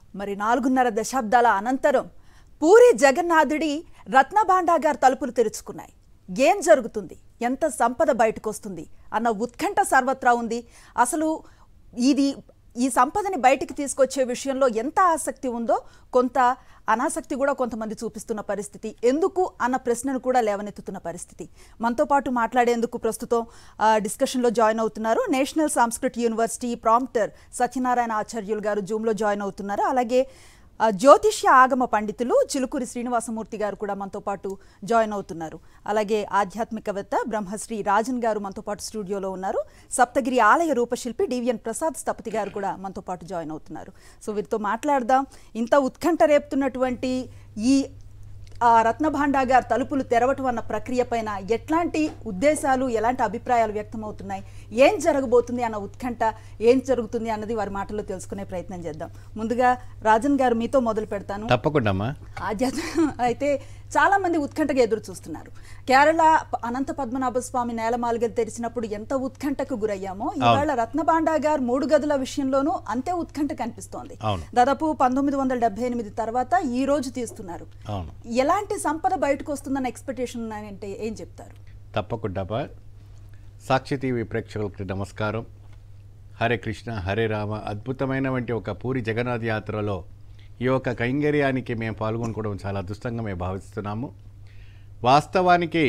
మరి నాలుగున్నర దశాబ్దాల అనంతరం పూరి జగన్నాథుడి రత్నభాండాగార్ తలుపులు తెరుచుకున్నాయి ఏం జరుగుతుంది ఎంత సంపద బయటకు వస్తుంది అన్న ఉత్కంఠ సర్వత్రా ఉంది అసలు ఇది ఈ సంపదని బయటికి తీసుకొచ్చే విషయంలో ఎంత ఆసక్తి ఉందో కొంత అనాసక్తి కూడా కొంతమంది చూపిస్తున్న పరిస్థితి ఎందుకు అన్న ప్రశ్నను కూడా లేవనెత్తుతున్న పరిస్థితి మనతో పాటు మాట్లాడేందుకు ప్రస్తుతం ఆ, డిస్కషన్లో జాయిన్ అవుతున్నారు national Sanskrit university prompter Satyanarayana Acharyulu గారు జూమ్లో జాయిన్ అవుతున్నారు అలాగే ఆ, జ్యోతిష్య ఆగమ పండితులు చిలుకూరి శ్రీనివాసమూర్తి గారు కూడా మనతో పాటు జాయిన్ అవుతున్నారు అలాగే ఆధ్యాత్మికవేత్త బ్రహ్మశ్రీ రాజన్ గారు మనతో పాటు స్టూడియోలో ఉన్నారు సప్తగిరి ఆలయ రూపశిల్పి డివిఎన్ ప్రసాద్ స్థపతి గారు కూడా మనతో పాటు జాయిన్ అవుతున్నారు సో వీరితో మాట్లాడదాం ఇంత ఉత్కంఠ రేపుతున్నటువంటి ఈ ఆ రత్నభాండాగార్ తలుపులు తెరవటం అన్న ప్రక్రియ పైన ఎట్లాంటి ఉద్దేశాలు ఎలాంటి అభిప్రాయాలు వ్యక్తమవుతున్నాయి ఏం జరగబోతుంది అన్న ఉత్కంఠ ఏం జరుగుతుంది అన్నది వారి మాటల్లో తెలుసుకునే ప్రయత్నం చేద్దాం ముందుగా రాజన్ గారు మీతో మొదలు పెడతాను తప్పకుండా అమ్మా ఆధ్యాత్మిక అయితే చాలా మంది ఉత్కంఠగా ఎదురు చూస్తున్నారు కేరళ ప- అనంత పద్మనాభ స్వామి నేలమాలిగలు తెరిచినప్పుడు ఎంత ఉత్కంఠకు గురయ్యామో ఇవాళ రత్నబాండా గారు మూడు గదుల విషయంలోనూ అంతే ఉత్కంఠ కనిపిస్తోంది అవును. దాదాపు పంతొమ్మిది వందల డెబ్బై ఎనిమిది తర్వాత ఈ రోజు తీస్తున్నారు అవును ఎలాంటి సంపద బయటకు వస్తుందన్న ఎక్స్పెక్టేషన్ అంటే ఏం చెప్తారు తప్పకుండా అమ్మా. సాక్షి టీవీ ప్రేక్షకులకి నమస్కారం హరే కృష్ణ హరే రామ అద్భుతమైనటువంటి ఒక పూరి జగన్నాథ్ యాత్రలో ఈ యొక్క కైంగర్యానికి మేము పాల్గొనుకోవడం చాలా అదృష్టంగా మేము భావిస్తున్నాము వాస్తవానికి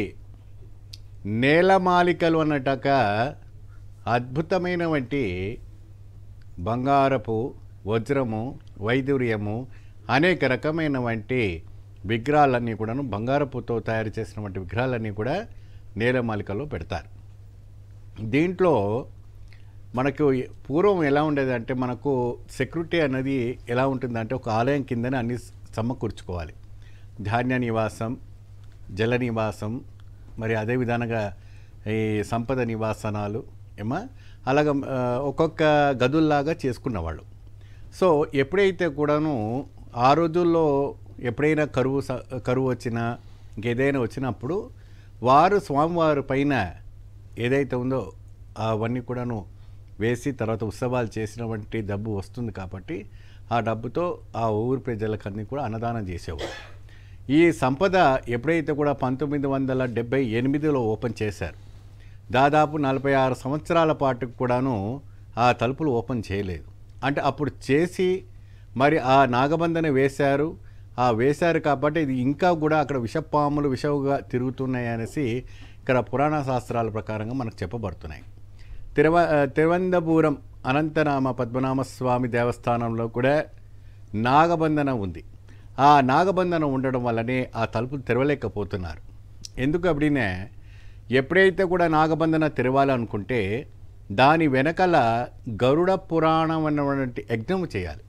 నేలమాలికలు అన్నటాక అద్భుతమైనటువంటి బంగారపు వజ్రము వైదూర్యము అనేక రకమైనటువంటి విగ్రహాలన్నీ కూడాను బంగారపుతో తయారు చేసినటువంటి విగ్రహాలన్నీ కూడా నేలమాలికలో పెడతారు దీంట్లో మనకు పూర్వం ఎలా ఉండేది అంటే మనకు సెక్యూరిటీ అనేది ఎలా ఉంటుందంటే ఒక ఆలయం కిందనే అన్ని సమకూర్చుకోవాలి ధాన్య నివాసం జల నివాసం మరి అదే విధానంగా ఈ సంపద నివాసనాలు ఏమా అలాగ ఆ, ఒక్కొక్క గదుల్లాగా చేసుకున్నవాళ్ళు సో ఎప్పుడైతే కూడాను ఆ రోజుల్లో ఎప్పుడైనా కరువు స- కరువు వచ్చినా ఇంకేదైనా వచ్చినప్పుడు వారు స్వామివారి పైన ఏదైతే ఉందో అవన్నీ కూడాను వేసి తర్వాత ఉత్సవాలు చేసినటువంటి డబ్బు వస్తుంది కాబట్టి ఆ డబ్బుతో ఆ ఊరి ప్రజలకన్నీ కూడా అన్నదానం చేసేవారు ఈ సంపద ఎప్పుడైతే కూడా పంతొమ్మిది వందల డెబ్బై ఎనిమిదిలో ఓపెన్ చేశారు దాదాపు నలభై ఆరు సంవత్సరాల పాటు కూడాను ఆ తలుపులు ఓపెన్ చేయలేదు అంటే అప్పుడు చేసి మరి ఆ నాగబంధన వేశారు ఆ వేశారు కాబట్టి ఇది ఇంకా కూడా అక్కడ విషపాములు విషవుగా తిరుగుతున్నాయి అనేసి ఇక్కడ పురాణ శాస్త్రాల ప్రకారంగా మనకు చెప్పబడుతున్నాయి తిరువ తిరువంతపురం అనంతనామ పద్మనామ స్వామి దేవస్థానంలో కూడా నాగబంధన ఉంది ఆ నాగబంధన ఉండడం వల్లనే ఆ తలుపులు తెరవలేకపోతున్నారు ఎందుకు అప్పుడినే ఎప్పుడైతే కూడా నాగబంధన తెరవాలనుకుంటే దాని వెనకల గరుడ పురాణం అన్నటువంటి యజ్ఞం చేయాలి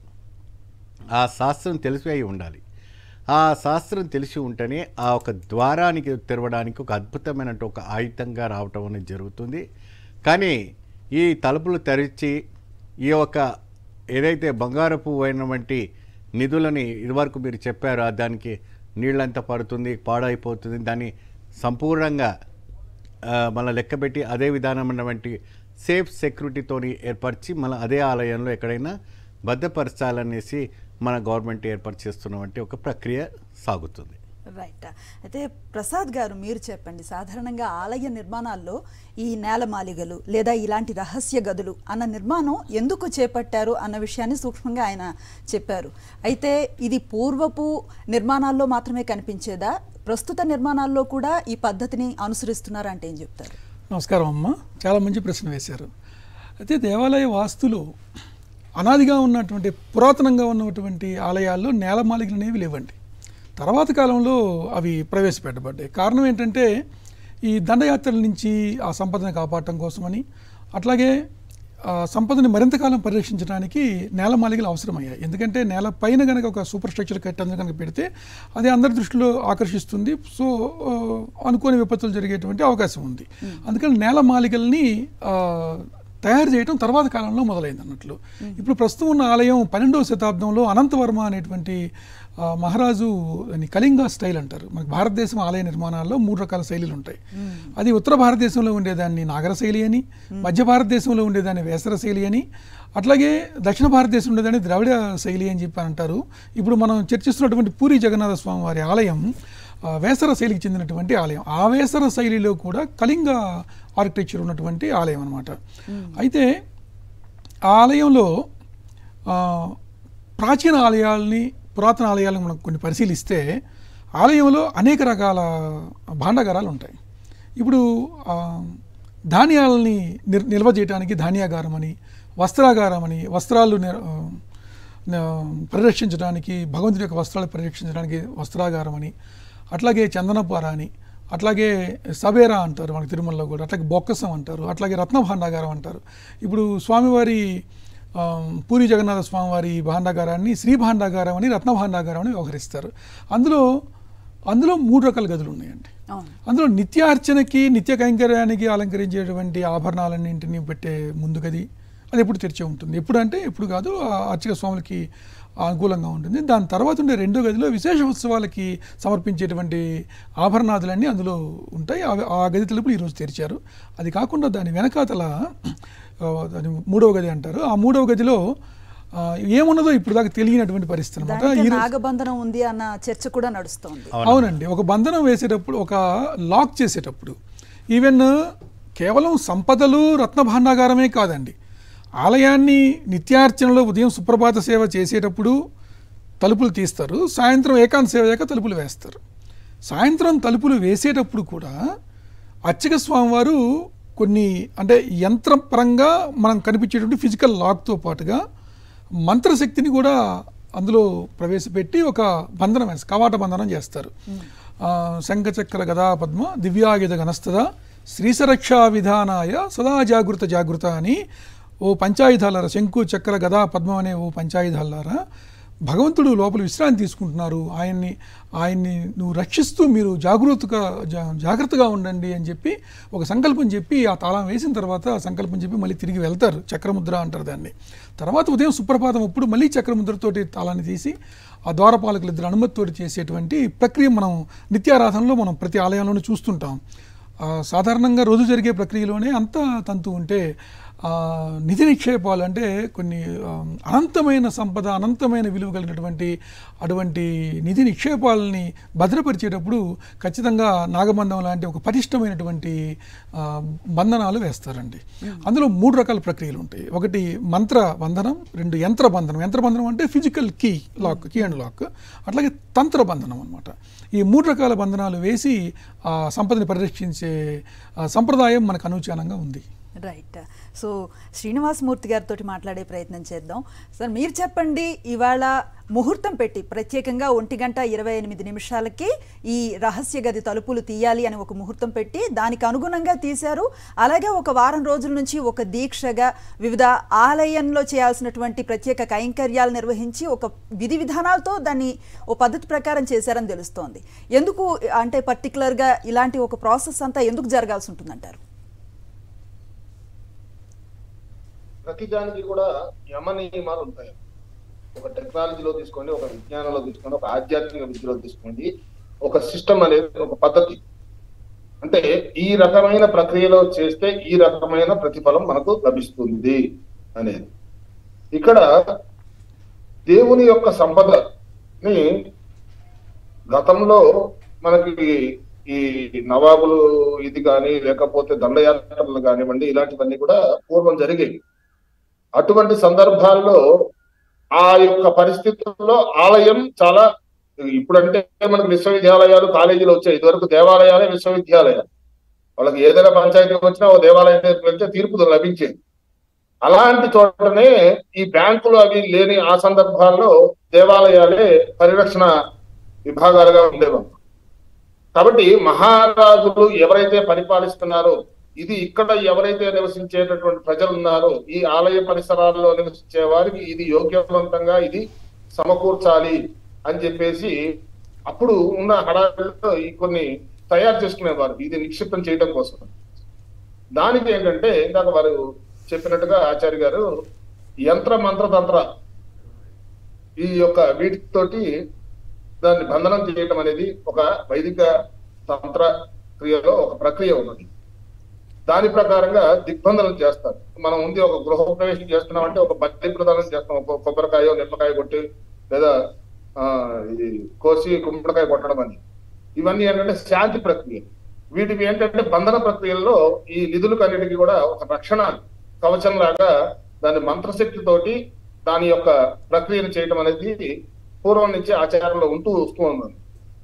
ఆ శాస్త్రం తెలిసి అయి ఉండాలి ఆ శాస్త్రం తెలిసి ఉంటేనే ఆ ఒక ద్వారానికి తెరవడానికి ఒక అద్భుతమైన ఒక ఆయుధంగా రావటం అనేది జరుగుతుంది కానీ ఈ తలుపులు తెరిచి ఈ యొక్క ఏదైతే బంగారపు అయినటువంటి నిధులని ఇదివరకు మీరు చెప్పారు ఆ దానికి నీళ్ళంతా పడుతుంది పాడైపోతుంది దాన్ని సంపూర్ణంగా ఆ, మళ్ళీ లెక్కబెట్టి అదే విధానమైనటువంటి సేఫ్ సెక్యూరిటీతోని ఏర్పరిచి మళ్ళీ అదే ఆలయంలో ఎక్కడైనా భద్రపరచాలనేసి మన గవర్నమెంట్ ఏర్పాటు చేస్తున్నటువంటి ఒక ప్రక్రియ సాగుతుంది రైట్ అయితే ప్రసాద్ గారు మీరు చెప్పండి సాధారణంగా ఆలయ నిర్మాణాల్లో ఈ నేలమాలిగలు లేదా ఇలాంటి రహస్య గదులు అన్న నిర్మాణం ఎందుకు చేపట్టారు అన్న విషయాన్ని సూక్ష్మంగా ఆయన చెప్పారు అయితే ఇది పూర్వపు నిర్మాణాల్లో మాత్రమే కనిపించేదా ప్రస్తుత నిర్మాణాల్లో కూడా ఈ పద్ధతిని అనుసరిస్తున్నారంటే ఏం చెప్తారు నమస్కారం అమ్మ చాలా మంచి ప్రశ్న వేశారు అయితే దేవాలయ వాస్తులు అనాదిగా ఉన్నటువంటి పురాతనంగా ఉన్నటువంటి ఆలయాల్లో నేలమాలికలు అనేవి లేవండి తర్వాత కాలంలో అవి ప్రవేశపెట్టబడ్డాయి కారణం ఏంటంటే ఈ దండయాత్రల నుంచి ఆ సంపదను కాపాడటం కోసమని అట్లాగే ఆ సంపదని మరింత కాలం పరిరక్షించడానికి నేలమాలికలు అవసరమయ్యాయి ఎందుకంటే నేల పైన కనుక ఒక సూపర్ స్ట్రక్చర్ కట్టేందుకు కనుక పెడితే అది అందరి దృష్టిలో ఆకర్షిస్తుంది సో ఆ, అనుకోని విపత్తులు జరిగేటువంటి అవకాశం ఉంది అందుకని నేలమాలికల్ని ఆ, తయారు చేయడం తర్వాత కాలంలో మొదలైంది అన్నట్లు ఇప్పుడు ప్రస్తుతం ఉన్న ఆలయం పన్నెండవ శతాబ్దంలో అనంతవర్మ అనేటువంటి ఆ, మహారాజు దాన్ని కళింగ స్టైల్ అంటారు మనకి భారతదేశం ఆలయ నిర్మాణాల్లో మూడు రకాల శైలిలు ఉంటాయి అది ఉత్తర భారతదేశంలో ఉండేదాన్ని నాగర శైలి అని మధ్య భారతదేశంలో ఉండేదాన్ని వేసర శైలి అని అట్లాగే దక్షిణ భారతదేశం ఉండేదాన్ని ద్రవిడ శైలి అని చెప్పి అంటారు ఇప్పుడు మనం చర్చిస్తున్నటువంటి పూరి జగన్నాథ స్వామి వారి ఆలయం ఆ, వేసర శైలికి చెందినటువంటి ఆలయం ఆ వేసర శైలిలో కూడా కళింగ ఆర్కిటెక్చర్ ఉన్నటువంటి ఆలయం అన్నమాట అయితే ఆ ఆలయంలో ఆ, ప్రాచీన ఆలయాల్ని పురాతన ఆలయాలను మనం కొన్ని పరిశీలిస్తే ఆలయంలో అనేక రకాల భాండాగారాలు ఉంటాయి ఇప్పుడు ఆ, ధాన్యాలని నిర్ నిల్వ చేయడానికి ధాన్యాగారం అని వస్త్రాగారం అని వస్త్రాలు నిర్- ఆ, న- పరిరక్షించడానికి భగవంతుడి యొక్క వస్త్రాలు పరిరక్షించడానికి వస్త్రాగారం అని అట్లాగే చందనపార అని అట్లాగే సవేరా అంటారు మనకి తిరుమలలో కూడా అట్లాగే బొక్కసం అంటారు అట్లాగే రత్న భాండాగారం అంటారు ఇప్పుడు స్వామివారి ఆ, పూరి జగన్నాథ స్వామివారి భాండాగారాన్ని శ్రీ భాండాగారం అని రత్న భాండాగారం అని వ్యవహరిస్తారు అందులో అందులో మూడు రకాల గదులు ఉన్నాయండి అవును అందులో నిత్యార్చనకి నిత్య కైంకర్యానికి అలంకరించేటువంటి ఆభరణాలన్నింటినీ పెట్టే ముందు గది అది ఎప్పుడు తెరిచే ఉంటుంది ఎప్పుడు అంటే ఎప్పుడు కాదు ఆ అర్చక స్వాములకి అనుకూలంగా ఉంటుంది దాని తర్వాత ఉండే రెండో గదిలో విశేష ఉత్సవాలకి సమర్పించేటువంటి ఆభరణాదులన్నీ అందులో ఉంటాయి అవి- ఆ గది తలుపులు ఈరోజు తెరిచారు అది కాకుండా దాని వెనకాతల ఆ, దాని మూడవ గది అంటారు ఆ మూడవ గదిలో ఆ, ఏమున్నదో ఇప్పుడు దాకా తెలియనటువంటి పరిస్థితి అనమాట దానికి ఈరోజు నాగబంధనం ఉంది అన్న చర్చ కూడా నడుస్తోంది అవునండి ఒక బంధనం వేసేటప్పుడు ఒక లాక్ చేసేటప్పుడు ఈవెన్ కేవలం సంపదలు రత్న భాండాగారమే కాదండి ఆలయాన్ని నిత్యార్చనలో ఉదయం సుప్రభాత సేవ చేసేటప్పుడు తలుపులు తీస్తారు సాయంత్రం ఏకాంత సేవ అయ్యాక తలుపులు వేస్తారు సాయంత్రం తలుపులు వేసేటప్పుడు కూడా అర్చక స్వామివారు కొన్ని అంటే యంత్రపరంగా మనం కనిపించేటువంటి ఫిజికల్ లాక్తో పాటుగా మంత్రశక్తిని కూడా అందులో ప్రవేశపెట్టి ఒక బంధనం వేస్తారు కవాట బంధనం చేస్తారు ఆ, శంఖచక్ర గదా పద్మ దివ్యాయుధ గణస్తద శ్రీసరక్షా విధానాయ సదా జాగృత జాగృత అని ఓ పంచాయుధాలారా శంకు చక్ర గదా పద్మం అనే ఓ పంచాయుధాలారా భగవంతుడు లోపల విశ్రాంతి తీసుకుంటున్నారు ఆయన్ని ఆయన్ని నువ్వు రక్షిస్తూ మీరు జాగృతగా జా- జాగ్రత్తగా ఉండండి అని చెప్పి ఒక సంకల్పం చెప్పి ఆ తాళం వేసిన తర్వాత ఆ సంకల్పం చెప్పి మళ్ళీ తిరిగి వెళ్తారు చక్రముద్ర అంటారు దాన్ని తర్వాత ఉదయం సుప్రభాతం అప్పుడు మళ్ళీ చక్రముద్రతోటి తాళాన్ని తీసి ఆ ద్వారపాలకులు ఇద్దరు అనుమతితోటి చేసేటువంటి ప్రక్రియ మనం నిత్యారాధనలో మనం ప్రతి ఆలయంలోనూ చూస్తుంటాం ఆ, సాధారణంగా రోజు జరిగే ప్రక్రియలోనే అంత తంతు ఉంటే ఆ, నిధి నిక్షేపాలు అంటే కొన్ని ఆ, అనంతమైన సంపద అనంతమైన విలువ కలిగినటువంటి అటువంటి నిధి నిక్షేపాలని భద్రపరిచేటప్పుడు ఖచ్చితంగా నాగబంధం లాంటి ఒక పటిష్టమైనటువంటి ఆ, బంధనాలు వేస్తారండి అందులో మూడు రకాల ప్రక్రియలు ఉంటాయి ఒకటి మంత్ర బంధనం రెండు యంత్ర బంధనం యంత్ర బంధనం అంటే physical key lock key and lock అట్లాగే తంత్ర బంధనం అనమాట ఈ మూడు రకాల బంధనాలు వేసి ఆ సంపదని పరిరక్షించే ఆ, సంప్రదాయం మనకు అనుచానంగా ఉంది రైట్ సో శ్రీనివాసమూర్తి గారితో మాట్లాడే ప్రయత్నం చేద్దాం సార్ మీరు చెప్పండి ఇవాళ ముహూర్తం పెట్టి ప్రత్యేకంగా ఒంటి గంట ఇరవై ఎనిమిది నిమిషాలకి ఈ రహస్య గది తలుపులు తీయాలి అని ఒక ముహూర్తం పెట్టి దానికి అనుగుణంగా తీశారు అలాగే ఒక వారం రోజుల నుంచి ఒక దీక్షగా వివిధ ఆలయంలో చేయాల్సినటువంటి ప్రత్యేక కైంకర్యాలు నిర్వహించి ఒక విధి విధానాలతో దాన్ని ఓ పద్ధతి ప్రకారం చేశారని తెలుస్తోంది ఎందుకు అంటే పర్టికులర్గా ఇలాంటి ఒక ప్రాసెస్ అంతా ఎందుకు జరగాల్సి ఉంటుందంటారు ప్రతి దానికి కూడా యమ నియమాలు ఉంటాయి ఒక టెక్నాలజీలో తీసుకోండి ఒక విజ్ఞానంలో తీసుకోండి ఒక ఆధ్యాత్మిక విద్యలో తీసుకోండి ఒక సిస్టమ్ అనేది ఒక పద్ధతి అంటే ఈ రకమైన ప్రక్రియలో చేస్తే ఈ రకమైన ప్రతిఫలం మనకు లభిస్తుంది అనేది ఇక్కడ దేవుని యొక్క సంపదని గతంలో మనకి ఈ నవాబులు ఇది కానీ లేకపోతే దండయాత్రలు కానివ్వండి ఇలాంటివన్నీ కూడా పూర్వం జరిగేవి అటువంటి సందర్భాల్లో ఆ యొక్క పరిస్థితుల్లో ఆలయం చాలా ఇప్పుడంటే మనకు విశ్వవిద్యాలయాలు కాలేజీలు వచ్చాయి ఇదివరకు దేవాలయాలే విశ్వవిద్యాలయాలు వాళ్ళకి ఏదైనా పంచాయతీ వచ్చినా ఓ దేవాలయం దగ్గరికి వెళ్తే తీర్పు లభించేది అలాంటి చోటనే ఈ బ్యాంకులు అవి లేని ఆ సందర్భాల్లో దేవాలయాలే పరిరక్షణ విభాగాలుగా ఉండేవారు కాబట్టి మహారాజులు ఎవరైతే పరిపాలిస్తున్నారో ఇది ఇక్కడ ఎవరైతే నివసించేటటువంటి ప్రజలు ఉన్నారో ఈ ఆలయ పరిసరాల్లో నివసించే వారికి ఇది యోగ్యవంతంగా ఇది సమకూర్చాలి అని చెప్పేసి అప్పుడు ఉన్న హడావిడిలో ఈ కొన్ని తయారు చేసుకునేవారు ఇది నిక్షిప్తం చేయడం కోసం దానికి ఏంటంటే ఇందాక వారు చెప్పినట్టుగా ఆచార్య గారు యంత్ర మంత్ర తంత్ర ఈ యొక్క వీటితోటి దాన్ని బంధనం చేయటం అనేది ఒక వైదిక తంత్ర క్రియలో ఒక ప్రక్రియ ఉన్నది దాని ప్రకారంగా దిగ్బంధనం చేస్తారు మనం ఉంది ఒక గృహ ప్రవేశం చేస్తున్నాం అంటే ఒక బలి ప్రదానం చేస్తాం ఒక కొబ్బరికాయ నిమ్మకాయ కొట్టి లేదా ఆ ఇది కోసి గుమ్మడికాయ కొట్టడం అని ఇవన్నీ ఏంటంటే శాంతి ప్రక్రియ వీటికి ఏంటంటే బంధన ప్రక్రియల్లో ఈ నిధులకు అన్నిటికీ కూడా ఒక రక్షణ కవచం లాగా దాని మంత్రశక్తితోటి దాని యొక్క ప్రక్రియను చేయడం అనేది పూర్వం నుంచి ఆచారంలో ఉంటూ వస్తూ ఉన్నది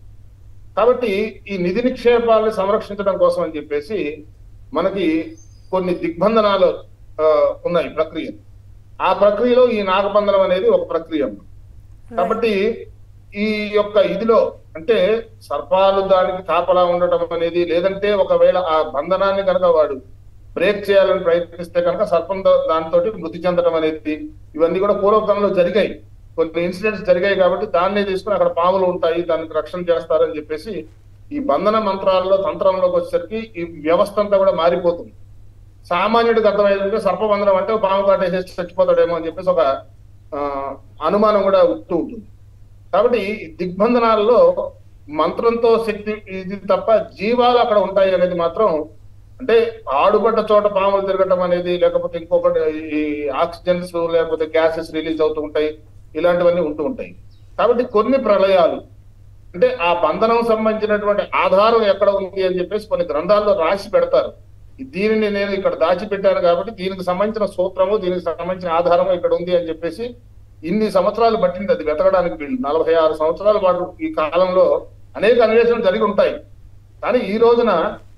కాబట్టి ఈ నిధి నిక్షేపాలను సంరక్షించడం కోసం అని చెప్పేసి మనకి కొన్ని దిగ్బంధనాలు ఆ, ఉన్నాయి ప్రక్రియ ఆ ప్రక్రియలో ఈ నాగబంధనం అనేది ఒక ప్రక్రియ కాబట్టి ఈ యొక్క ఇదిలో అంటే సర్పాలు దానికి కాపలా ఉండటం అనేది లేదంటే ఒకవేళ ఆ బంధనాన్ని కనుక వాడు బ్రేక్ చేయాలని ప్రయత్నిస్తే కనుక సర్పం దా- దానితో మృతి చెందడం అనేది ఇవన్నీ కూడా పూర్వకాలంలో జరిగాయి కొన్ని ఇన్సిడెంట్స్ జరిగాయి కాబట్టి దాన్నే తీసుకుని అక్కడ పాములు ఉంటాయి దానికి రక్షణ చేస్తారని చెప్పేసి ఈ బంధన మంత్రాల్లో తంత్రంలోకి వచ్చేసరికి ఈ వ్యవస్థ అంతా కూడా మారిపోతుంది సామాన్యుడికి అర్థమైందంటే సర్పబంధనం అంటే ఒక పాము కాటేసేసి చచ్చిపోతాడేమో అని చెప్పేసి ఒక ఆ, అనుమానం కూడా ఉంటూ ఉంటుంది కాబట్టి ఈ దిగ్బంధనాల్లో మంత్రంతో శక్తి ఇది తప్ప జీవాలు అక్కడ ఉంటాయి అనేది మాత్రం అంటే ఆడుబడ్డ చోట పాములు తిరగటం అనేది లేకపోతే ఇంకొకటి ఈ ఆక్సిజన్స్ లేకపోతే గ్యాసెస్ రిలీజ్ అవుతూ ఉంటాయి ఇలాంటివన్నీ ఉంటూ ఉంటాయి కాబట్టి కొన్ని ప్రళయాలు అంటే ఆ బంధనం సంబంధించినటువంటి ఆధారం ఎక్కడ ఉంది అని చెప్పేసి కొన్ని గ్రంథాల్లో రాసి పెడతారు దీనిని నేను ఇక్కడ దాచిపెట్టాను కాబట్టి దీనికి సంబంధించిన సూత్రము దీనికి సంబంధించిన ఆధారము ఇక్కడ ఉంది అని చెప్పేసి ఇన్ని సంవత్సరాలు పట్టింది అది వెతకడానికి వీళ్ళు నలభై ఆరు సంవత్సరాల పాటు ఈ కాలంలో అనేక అన్వేషణలు జరిగి ఉంటాయి కానీ ఈ రోజున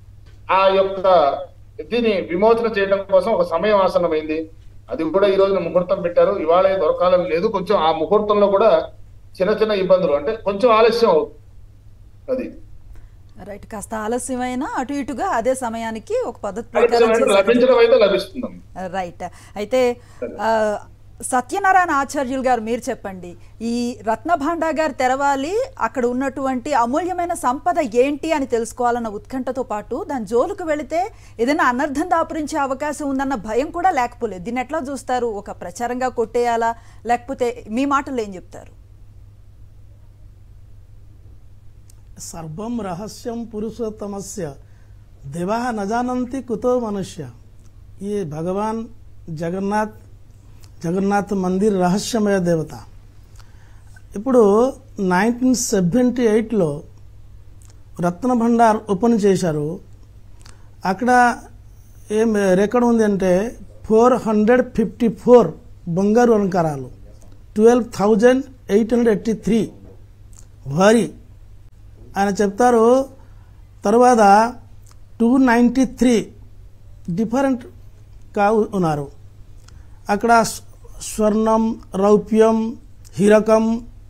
ఆ యొక్క దీన్ని విమోచన చేయడం కోసం ఒక సమయం ఆసన్నమైంది అది కూడా ఈ రోజున ముహూర్తం పెట్టారు ఇవాళ దొరకాలని లేదు కొంచెం ఆ ముహూర్తంలో కూడా చిన్న చిన్న ఇబ్బందులు అంటే కొంచెం ఆలస్యం అవుతుంది అది రైట్ కాస్త ఆలస్యమైన అటు ఇటుగా అదే సమయానికి ఒక పద్ధతి ప్రకారం ఆలస్యం అంటే చేసే- లభించడం అయితే లభిస్తుందమ్మా రైట్ అయితే ఆ, సత్యనారాయణ ఆచార్యులు గారు మీరు చెప్పండి ఈ రత్న భాండాగార్ తెరవాలి అక్కడ ఉన్నటువంటి అమూల్యమైన సంపద ఏంటి అని తెలుసుకోవాలన్న ఉత్కంఠతో పాటు దాని జోలుకు వెళితే ఏదైనా అనర్థం దాపురించే అవకాశం ఉందన్న భయం కూడా లేకపోలేదు దీన్ని ఎట్లా చూస్తారు ఒక ప్రచారంగా కొట్టేయాలా లేకపోతే మీ మాటలు ఏం చెప్తారు సర్వం రహస్యం పురుషోత్తమస్య దేవా न जानन्ति कुतो मनुष्य ये भगवान జగన్నాథ్ జగన్నాథ్ మందిర్ రహస్యమయ దేవత ఇప్పుడు నైన్టీన్ సెవెంటీ ఎయిట్లో రత్న భండార్ ఓపెన్ చేశారు అక్కడ ఏం రికార్డ్ ఉంది అంటే ఫోర్ హండ్రెడ్ ఫిఫ్టీ ఫోర్ బంగారు అలంకారాలు twelve thousand eight hundred eighty three భారీ ఆయన చెప్తారు తర్వాత టూ నైంటీ త్రీ డిఫరెంట్ గా ఉన్నారు అక్కడ స్వ- స్వర్ణం రౌప్యం హీరకం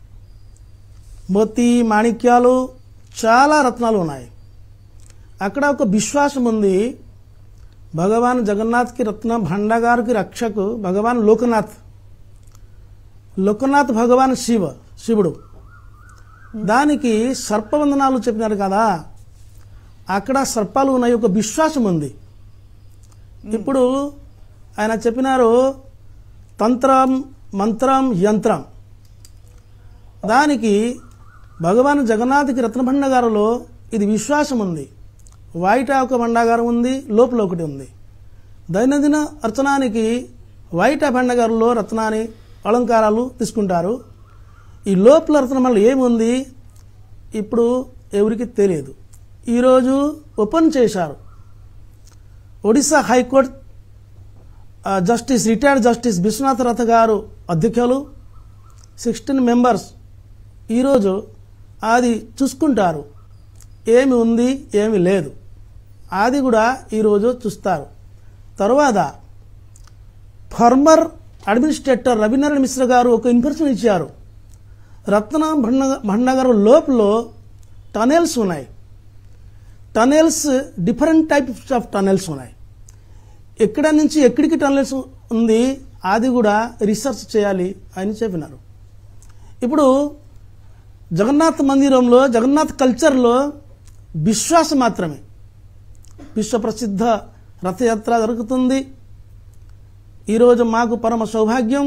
మోతి మాణిక్యాలు చాలా రత్నాలు ఉన్నాయి అక్కడ ఒక విశ్వాసం ఉంది భగవాన్ జగన్నాథ్కి రత్న భండగారికి రక్షకు భగవాన్ లోకనాథ్ లోకనాథ్ భగవాన్ శివ శివుడు దానికి సర్పవందనాలు చెప్పినారు కదా అక్కడ సర్పాలు ఉన్నాయి ఒక విశ్వాసం ఉంది ఇప్పుడు ఆయన చెప్పినారు తంత్రం మంత్రం యంత్రం దానికి భగవాన్ జగన్నాథ్కి రత్నభండగారులో ఇది విశ్వాసం ఉంది వైట్ ఒక భండాగారం ఉంది లోపల ఒకటి ఉంది దైనందిన అర్చనానికి వైట్ భండగారులో రత్నాన్ని అలంకారాలు తీసుకుంటారు ఈ లోపల రత్నమల్ల ఏముంది ఇప్పుడు ఎవరికి తెలియదు ఈరోజు ఓపెన్ చేశారు ఒడిశా హైకోర్టు ఆ, justice retired justice Vishwanath Ratha గారు అధ్యక్షులు సిక్స్టీన్ మెంబర్స్ ఈరోజు అది చూసుకుంటారు ఏమి ఉంది ఏమి లేదు అది కూడా ఈరోజు చూస్తారు తరువాత ఫార్మర్ అడ్మినిస్ట్రేటర్ రవీనారాయణ మిశ్ర గారు ఒక ఇన్ఫర్మేషన్ ఇచ్చారు రత్న భండ భండగారు లోపల టనెల్స్ ఉన్నాయి tunnels different types of tunnels ఉన్నాయి ఎక్కడ నుంచి ఎక్కడికి టనెల్స్ ఉంది అది కూడా రీసెర్చ్ చేయాలి అని చెప్పినారు ఇప్పుడు జగన్నాథ్ మందిరంలో జగన్నాథ్ కల్చర్లో విశ్వాసం మాత్రమే విశ్వ ప్రసిద్ధ రథయాత్ర జరుగుతుంది ఈరోజు మాకు పరమ సౌభాగ్యం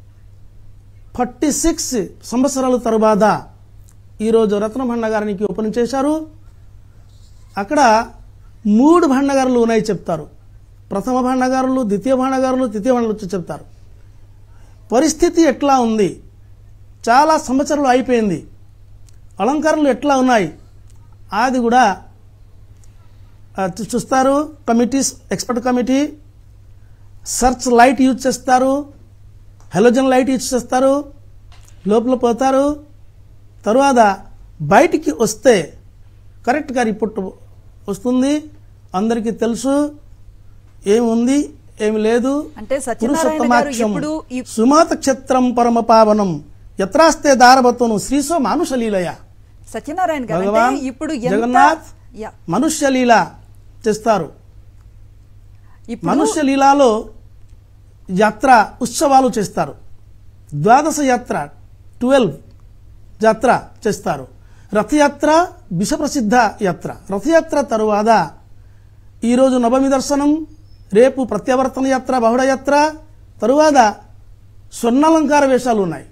ఫార్టీ సిక్స్ సంవత్సరాల తరువాత ఈరోజు రత్న భండగారానికి ఓపెన్ చేశారు అక్కడ మూడు భండగారులు ఉన్నాయి చెప్తారు ప్రథమ భండగారులు ద్వితీయ భండగారులు తృతీయ భండగారులు చెప్తారు పరిస్థితి ఎట్లా ఉంది చాలా సంవత్సరాలు అయిపోయింది అలంకారాలు ఎట్లా ఉన్నాయి అది కూడా ఆ, చూ- చూస్తారు committees expert committee search light use చేస్తారు హెలోజన్ లైట్ యూజ్ చేస్తారు లోపల పోతారు తరువాత బయటికి వస్తే కరెక్ట్గా రిపోర్ట్ వస్తుంది అందరికీ తెలుసు ఏమి ఉంది ఏమి లేదు అంటే సత్యనారాయణ గారు ఇప్పుడు ఈ- సుమాత క్షేత్రం పరమ పావనం యత్రాస్తే దారవతోను శ్రీసో మానుషలీలయ సత్యనారాయణ గారు అంటే భగవాన్ ఇప్పుడు ఎంత జగన్నాథ్ యా, మనుష్య లీల చేస్తారు ఇప్పుడు మనుష్య లీలాలో యాత్ర ఉత్సవాలు చేస్తారు ద్వాదశ యాత్ర ట్వెల్వ్ యాత్ర చేస్తారు రథయాత్ర విశ్వప్రసిద్ధ యాత్ర రథయాత్ర తరువాత ఈరోజు నవమి దర్శనం రేపు ప్రత్యావర్తన యాత్ర బహుళ యాత్ర తరువాత స్వర్ణాలంకార వేషాలు ఉన్నాయి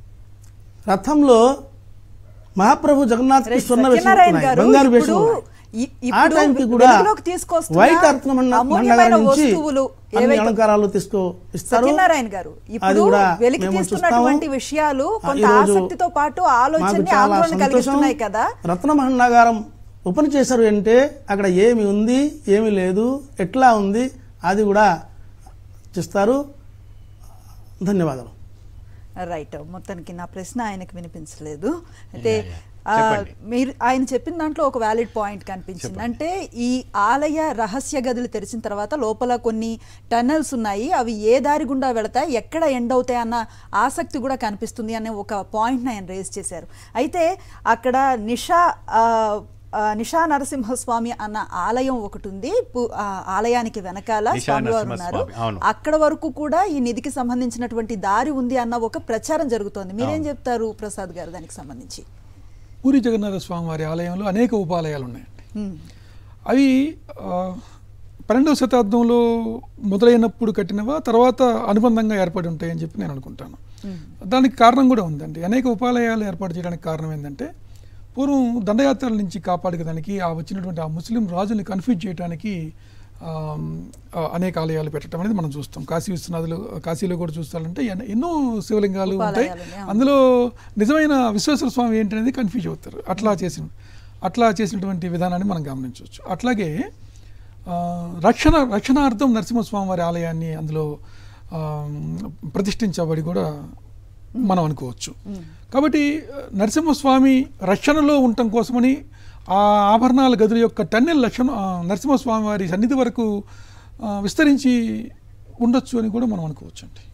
రథంలో మహాప్రభు జగన్నాథ్కి రైట్, స్వర్ణ వేషాలు సత్యనారాయణ ఉన్నాయి గారు బంగారు ఇప్పుడు వేషాలు ఉన్నాయి ఈ- ఆ ఇప్పుడు టైంకి కూడా వెలుగులోకి తీసుకొస్తున్న వైట్ అర్థం అమూల్యమైన నుంచి వస్తువులు అన్ని ఏవైతే అలంకారాలు తీసుకో ఇస్తారు సత్యనారాయణ గారు అది ఇప్పుడు కూడా వెలికి మేము తీస్తున్నటువంటి చూస్తాము. విషయాలు ఆ, కొంత ఈరోజు ఆసక్తితో పాటు మాకు ఆలోచన చాలా ఆందోళన సంతోషం కలిగిస్తున్నాయి కదా రత్నమహండాగారం ఓపెన్ చేశారు అంటే అక్కడ ఏమి ఉంది ఏమి లేదు ఎట్లా ఉంది అది కూడా చూస్తారు ధన్యవాదాలు రైట్ మొత్తానికి నా ప్రశ్న ఆయనకు వినిపించలేదు అయితే యా, యా. ఆ, చెప్పండి. మీరు ఆయన చెప్పిన దాంట్లో ఒక వ్యాలిడ్ పాయింట్ కనిపించింది అంటే ఈ ఆలయ రహస్య గదులు తెరిచిన తర్వాత లోపల కొన్ని టన్నెల్స్ ఉన్నాయి అవి ఏ దారి గుండా వెళతాయి ఎక్కడ ఎండ్ అవుతాయి అన్న ఆసక్తి కూడా కనిపిస్తుంది అనే ఒక పాయింట్ని ఆయన రేజ్ చేశారు అయితే అక్కడ నిషా ఆ, ఆ, నిషా నరసింహస్వామి అన్న ఆలయం ఒకటి ఉంది పు- ఆ ఆలయానికి వెనకాల నిషా స్వామివారు ఉన్నారు నరసింహస్వామి, అవును. అక్కడ వరకు కూడా ఈ నిధికి సంబంధించినటువంటి దారి ఉంది అన్న ఒక ప్రచారం జరుగుతోంది మీరేం చెప్తారు ప్రసాద్ గారు దానికి సంబంధించి పూరి జగన్నాథ స్వామి వారి ఆలయంలో అనేక ఉపాలయాలు ఉన్నాయండి హ్మ్. అవి ఆ, పన్నెండవ శతాబ్దంలో మొదలైనప్పుడు కట్టినవా తర్వాత అనుబంధంగా ఏర్పడి ఉంటాయని చెప్పి నేను అనుకుంటాను దానికి కారణం కూడా ఉందండి అనేక ఉపాలయాలు ఏర్పాటు చేయడానికి కారణం ఏంటంటే పూర్వం దండయాత్రల నుంచి కాపాడుకోవడానికి ఆ వచ్చినటువంటి ఆ ముస్లిం రాజుని కన్ఫ్యూజ్ చేయడానికి ఆమ్, ఆ, అనేక ఆలయాలు పెట్టడం అనేది మనం చూస్తాం కాశీ విశ్వనాథులు కాశీలో కూడా చూస్తారంటే ఎన్న- ఎన్నో శివలింగాలు ఉంటాయి ఉపాలయాలు ఉన్నాయి, అవును. అందులో నిజమైన విశ్వేశ్వర స్వామి ఏంటనేది కన్ఫ్యూజ్ అవుతారు అట్లా చేసిన అట్లా చేసినటువంటి విధానాన్ని మనం గమనించవచ్చు అట్లాగే ఆ, రక్షణ రక్షణార్థం నరసింహస్వామి వారి ఆలయాన్ని అందులో ఆ, ప్రతిష్ఠించబడి కూడా మనం అనుకోవచ్చు కాబట్టి ఆ, నరసింహస్వామి రక్షణలో ఉండటం కోసమని ఆ ఆభరణాల గదుల యొక్క టన్నెల్ లక్షణ ఆ, నరసింహస్వామి వారి సన్నిధి వరకు ఆ, విస్తరించి ఉండొచ్చు అని కూడా మనం అనుకోవచ్చు అండి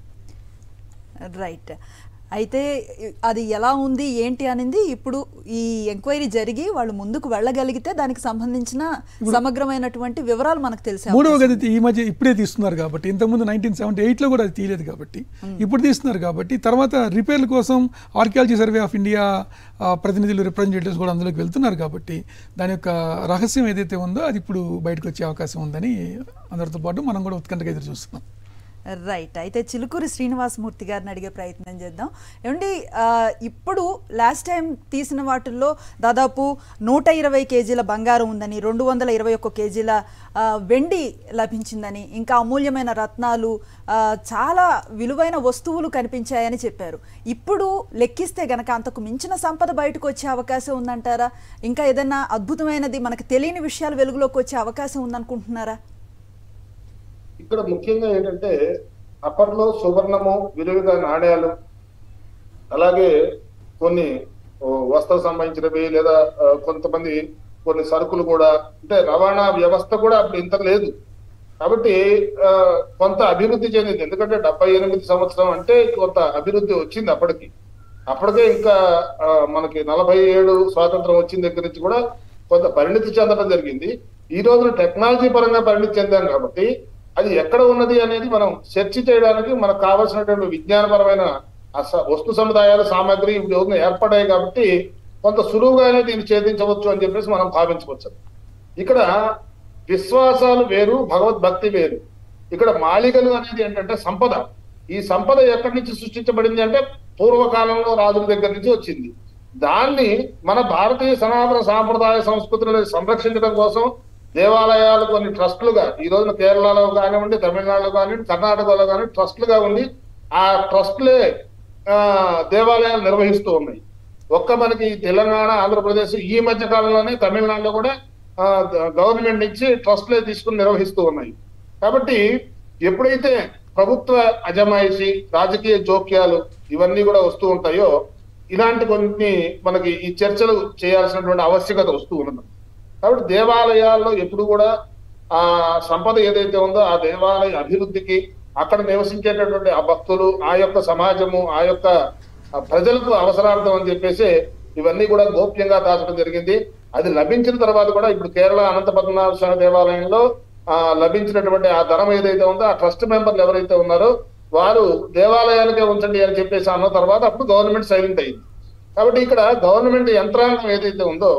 రైట్ అయితే అది ఎలా ఉంది ఏంటి అనేది ఇప్పుడు ఈ ఎంక్వైరీ జరిగి వాళ్ళు ముందుకు వెళ్ళగలిగితే దానికి సంబంధించిన సమగ్రమైనటువంటి వివరాలు మనకు తెలిసే మూడవ అవకాశం గది ఈ మధ్య ఇప్పుడే తీస్తున్నారు కాబట్టి ఇంతకుముందు నైన్టీన్ సెవెంటీ ఎయిట్లో కూడా అది తీయలేదు కాబట్టి ఇప్పుడు తీస్తున్నారు కాబట్టి తర్వాత రిపేర్ల కోసం ఆర్కియాలజీ సర్వే ఆఫ్ ఇండియా ఆ, ప్రతినిధులు రిప్రజెంటేటివ్స్ కూడా అందులోకి వెళ్తున్నారు కాబట్టి దాని యొక్క రహస్యం ఏదైతే ఉందో అది ఇప్పుడు బయటకు వచ్చే అవకాశం ఉందని అందరితో పాటు మనం కూడా ఉత్కంఠగా ఎదురు చూస్తున్నాం రైట్ అయితే చిలుకూరి శ్రీనివాసమూర్తి గారిని అడిగే ప్రయత్నం చేద్దాం ఏమండి ఆ, ఇప్పుడు లాస్ట్ టైం తీసిన వాటిల్లో దాదాపు నూట ఇరవై కేజీల బంగారం ఉందని రెండు వందల ఇరవై ఒక్క కేజీల ఆ, వెండి లభించిందని ఇంకా అమూల్యమైన రత్నాలు ఆ, చాలా విలువైన వస్తువులు కనిపించాయని చెప్పారు ఇప్పుడు లెక్కిస్తే గనక అంతకు మించిన సంపద బయటకు వచ్చే అవకాశం ఉందంటారా ఇంకా ఏదైనా అద్భుతమైనది మనకు తెలియని విషయాలు వెలుగులోకి వచ్చే అవకాశం ఉందనుకుంటున్నారా ఇక్కడ ముఖ్యంగా ఏంటంటే అప్పట్లో సువర్ణము విలువగా నాణ్యాలు అలాగే కొన్ని ఓ, వస్త్ర సంబంధించినవి లేదా ఆ, కొంతమంది కొన్ని సరుకులు కూడా అంటే రవాణా వ్యవస్థ కూడా అప్పుడు ఇంత లేదు కాబట్టి ఆ, కొంత అభివృద్ధి చెందింది ఎందుకంటే డెబ్బై ఎనిమిది సంవత్సరం అంటే కొంత అభివృద్ధి వచ్చింది అప్పటికి అప్పటికే ఇంకా ఆ, మనకి నలభై ఏడు స్వాతంత్రం వచ్చిన దగ్గర నుంచి కూడా కొంత పరిణితి చెందడం జరిగింది ఈ రోజున టెక్నాలజీ పరంగా పరిణితి చెందాం కాబట్టి అది ఎక్కడ ఉన్నది అనేది మనం సెర్చ్ చేయడానికి మనకు కావాల్సినటువంటి విజ్ఞానపరమైన ఆ స- వస్తు సముదాయాల సామాగ్రి ఈ రోజున ఏర్పడాయి కాబట్టి కొంత సులువుగానే దీన్ని ఛేదించవచ్చు అని చెప్పేసి మనం భావించవచ్చు ఇక్కడ విశ్వాసాలు వేరు భగవద్భక్తి వేరు ఇక్కడ మాళిగలు అనేది ఏంటంటే సంపద ఈ సంపద ఎక్కడి నుంచి సృష్టించబడింది అంటే పూర్వకాలంలో రాజుల దగ్గర నుంచి వచ్చింది దాన్ని మన భారతీయ సనాతన సాంప్రదాయ సంస్కృతులను సంరక్షించడం కోసం దేవాలయాలు కొన్ని ట్రస్టులుగా ఈ రోజున కేరళలో కానివ్వండి తమిళనాడులో కానివ్వండి కర్ణాటకలో కానివ్వండి ట్రస్టులుగా ఉంది ఆ ట్రస్టులే ఆ, దేవాలయాలు నిర్వహిస్తూ ఉన్నాయి ఒక్క మనకి తెలంగాణ ఆంధ్రప్రదేశ్ ఈ మధ్య కాలంలోనే తమిళనాడులో కూడా ఆ, గవర్నమెంట్ నుంచి ట్రస్టులే తీసుకుని నిర్వహిస్తూ ఉన్నాయి కాబట్టి ఎప్పుడైతే ప్రభుత్వ అజమాయిషి రాజకీయ జోక్యాలు ఇవన్నీ కూడా వస్తూ ఉంటాయో ఇలాంటి కొన్ని మనకి ఈ చర్చలు చేయాల్సినటువంటి ఆవశ్యకత వస్తూ ఉన్నది కాబట్టి దేవాలయాల్లో ఎప్పుడు కూడా ఆ సంపద ఏదైతే ఉందో ఆ దేవాలయ అభివృద్ధికి అక్కడ నివసించేటటువంటి ఆ భక్తులు ఆ యొక్క సమాజము ఆ యొక్క ఆ ప్రజలకు అవసరార్థం అని చెప్పేసి ఇవన్నీ కూడా గోప్యంగా దాచడం జరిగింది అది లభించిన తర్వాత కూడా ఇప్పుడు కేరళ అనంత పద్మనాభ స్వామి దేవాలయంలో ఆ లభించినటువంటి ఆ ధనం ఏదైతే ఉందో ఆ ట్రస్ట్ మెంబర్లు ఎవరైతే ఉన్నారో వారు దేవాలయాలకే ఉంచండి అని చెప్పేసి అన్న తర్వాత అప్పుడు గవర్నమెంట్ సైలెంట్ అయింది కాబట్టి ఇక్కడ గవర్నమెంట్ యంత్రాంగం ఏదైతే ఉందో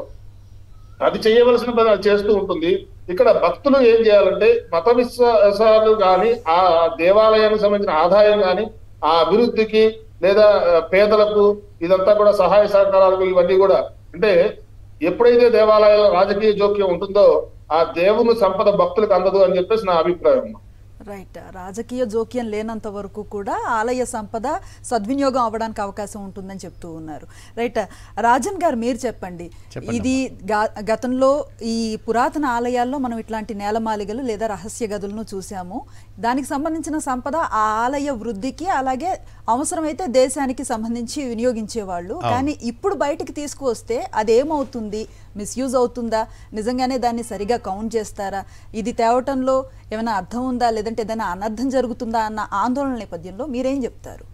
అది చేయవలసిన పని అది చేస్తూ ఉంటుంది ఇక్కడ భక్తులు ఏం చేయాలంటే మత విశ్వాసాలు కానీ ఆ దేవాలయానికి సంబంధించిన ఆదాయం కానీ ఆ అభివృద్ధికి లేదా ఆ, పేదలకు ఇదంతా కూడా సహాయ సహకారాలకు ఇవన్నీ కూడా అంటే ఎప్పుడైతే దేవాలయాల రాజకీయ జోక్యం ఉంటుందో ఆ దేవుని సంపద భక్తులకు అందదు అని చెప్పేసి నా అభిప్రాయం రైట్ రాజకీయ జోక్యం లేనంత వరకు కూడా ఆలయ సంపద సద్వినియోగం అవ్వడానికి అవకాశం ఉంటుందని చెప్తూ ఉన్నారు రైట్ రాజన్ గారు మీరు చెప్పండి చెప్పండి ఇది గా- గతంలో ఈ పురాతన ఆలయాల్లో మనం ఇట్లాంటి నేలమాలిగలు లేదా రహస్య గదులను చూసాము దానికి సంబంధించిన సంపద ఆ ఆలయ వృద్ధికి అలాగే అవసరమైతే దేశానికి సంబంధించి వినియోగించేవాళ్ళు కానీ ఇప్పుడు బయటికి తీసుకువస్తే అదేమవుతుంది మిస్యూజ్ అవుతుందా నిజంగానే దాన్ని సరిగా కౌంట్ చేస్తారా ఇది తేవటంలో ఏమైనా అర్థం ఉందా లేదంటే ఏదైనా అనర్థం జరుగుతుందా అన్న ఆందోళన నేపథ్యంలో మీరేం చెప్తారు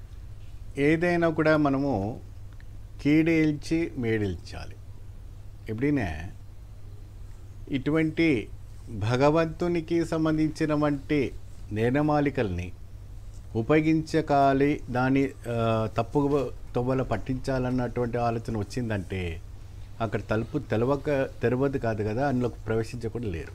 ఏదైనా కూడా మనము కీడేల్చి మేడిల్చాలి ఎప్పుడైనా ఇటువంటి భగవంతునికి సంబంధించినటువంటి నేనమాలికల్ని ఉపయోగించకాలి దాని ఆ, తప్పు తొవ్వల పట్టించాలన్నటువంటి ఆలోచన వచ్చిందంటే అక్కడ తలుపు తెలవక తెరవదు కాదు కదా అందులోకి ప్రవేశించకుండా లేరు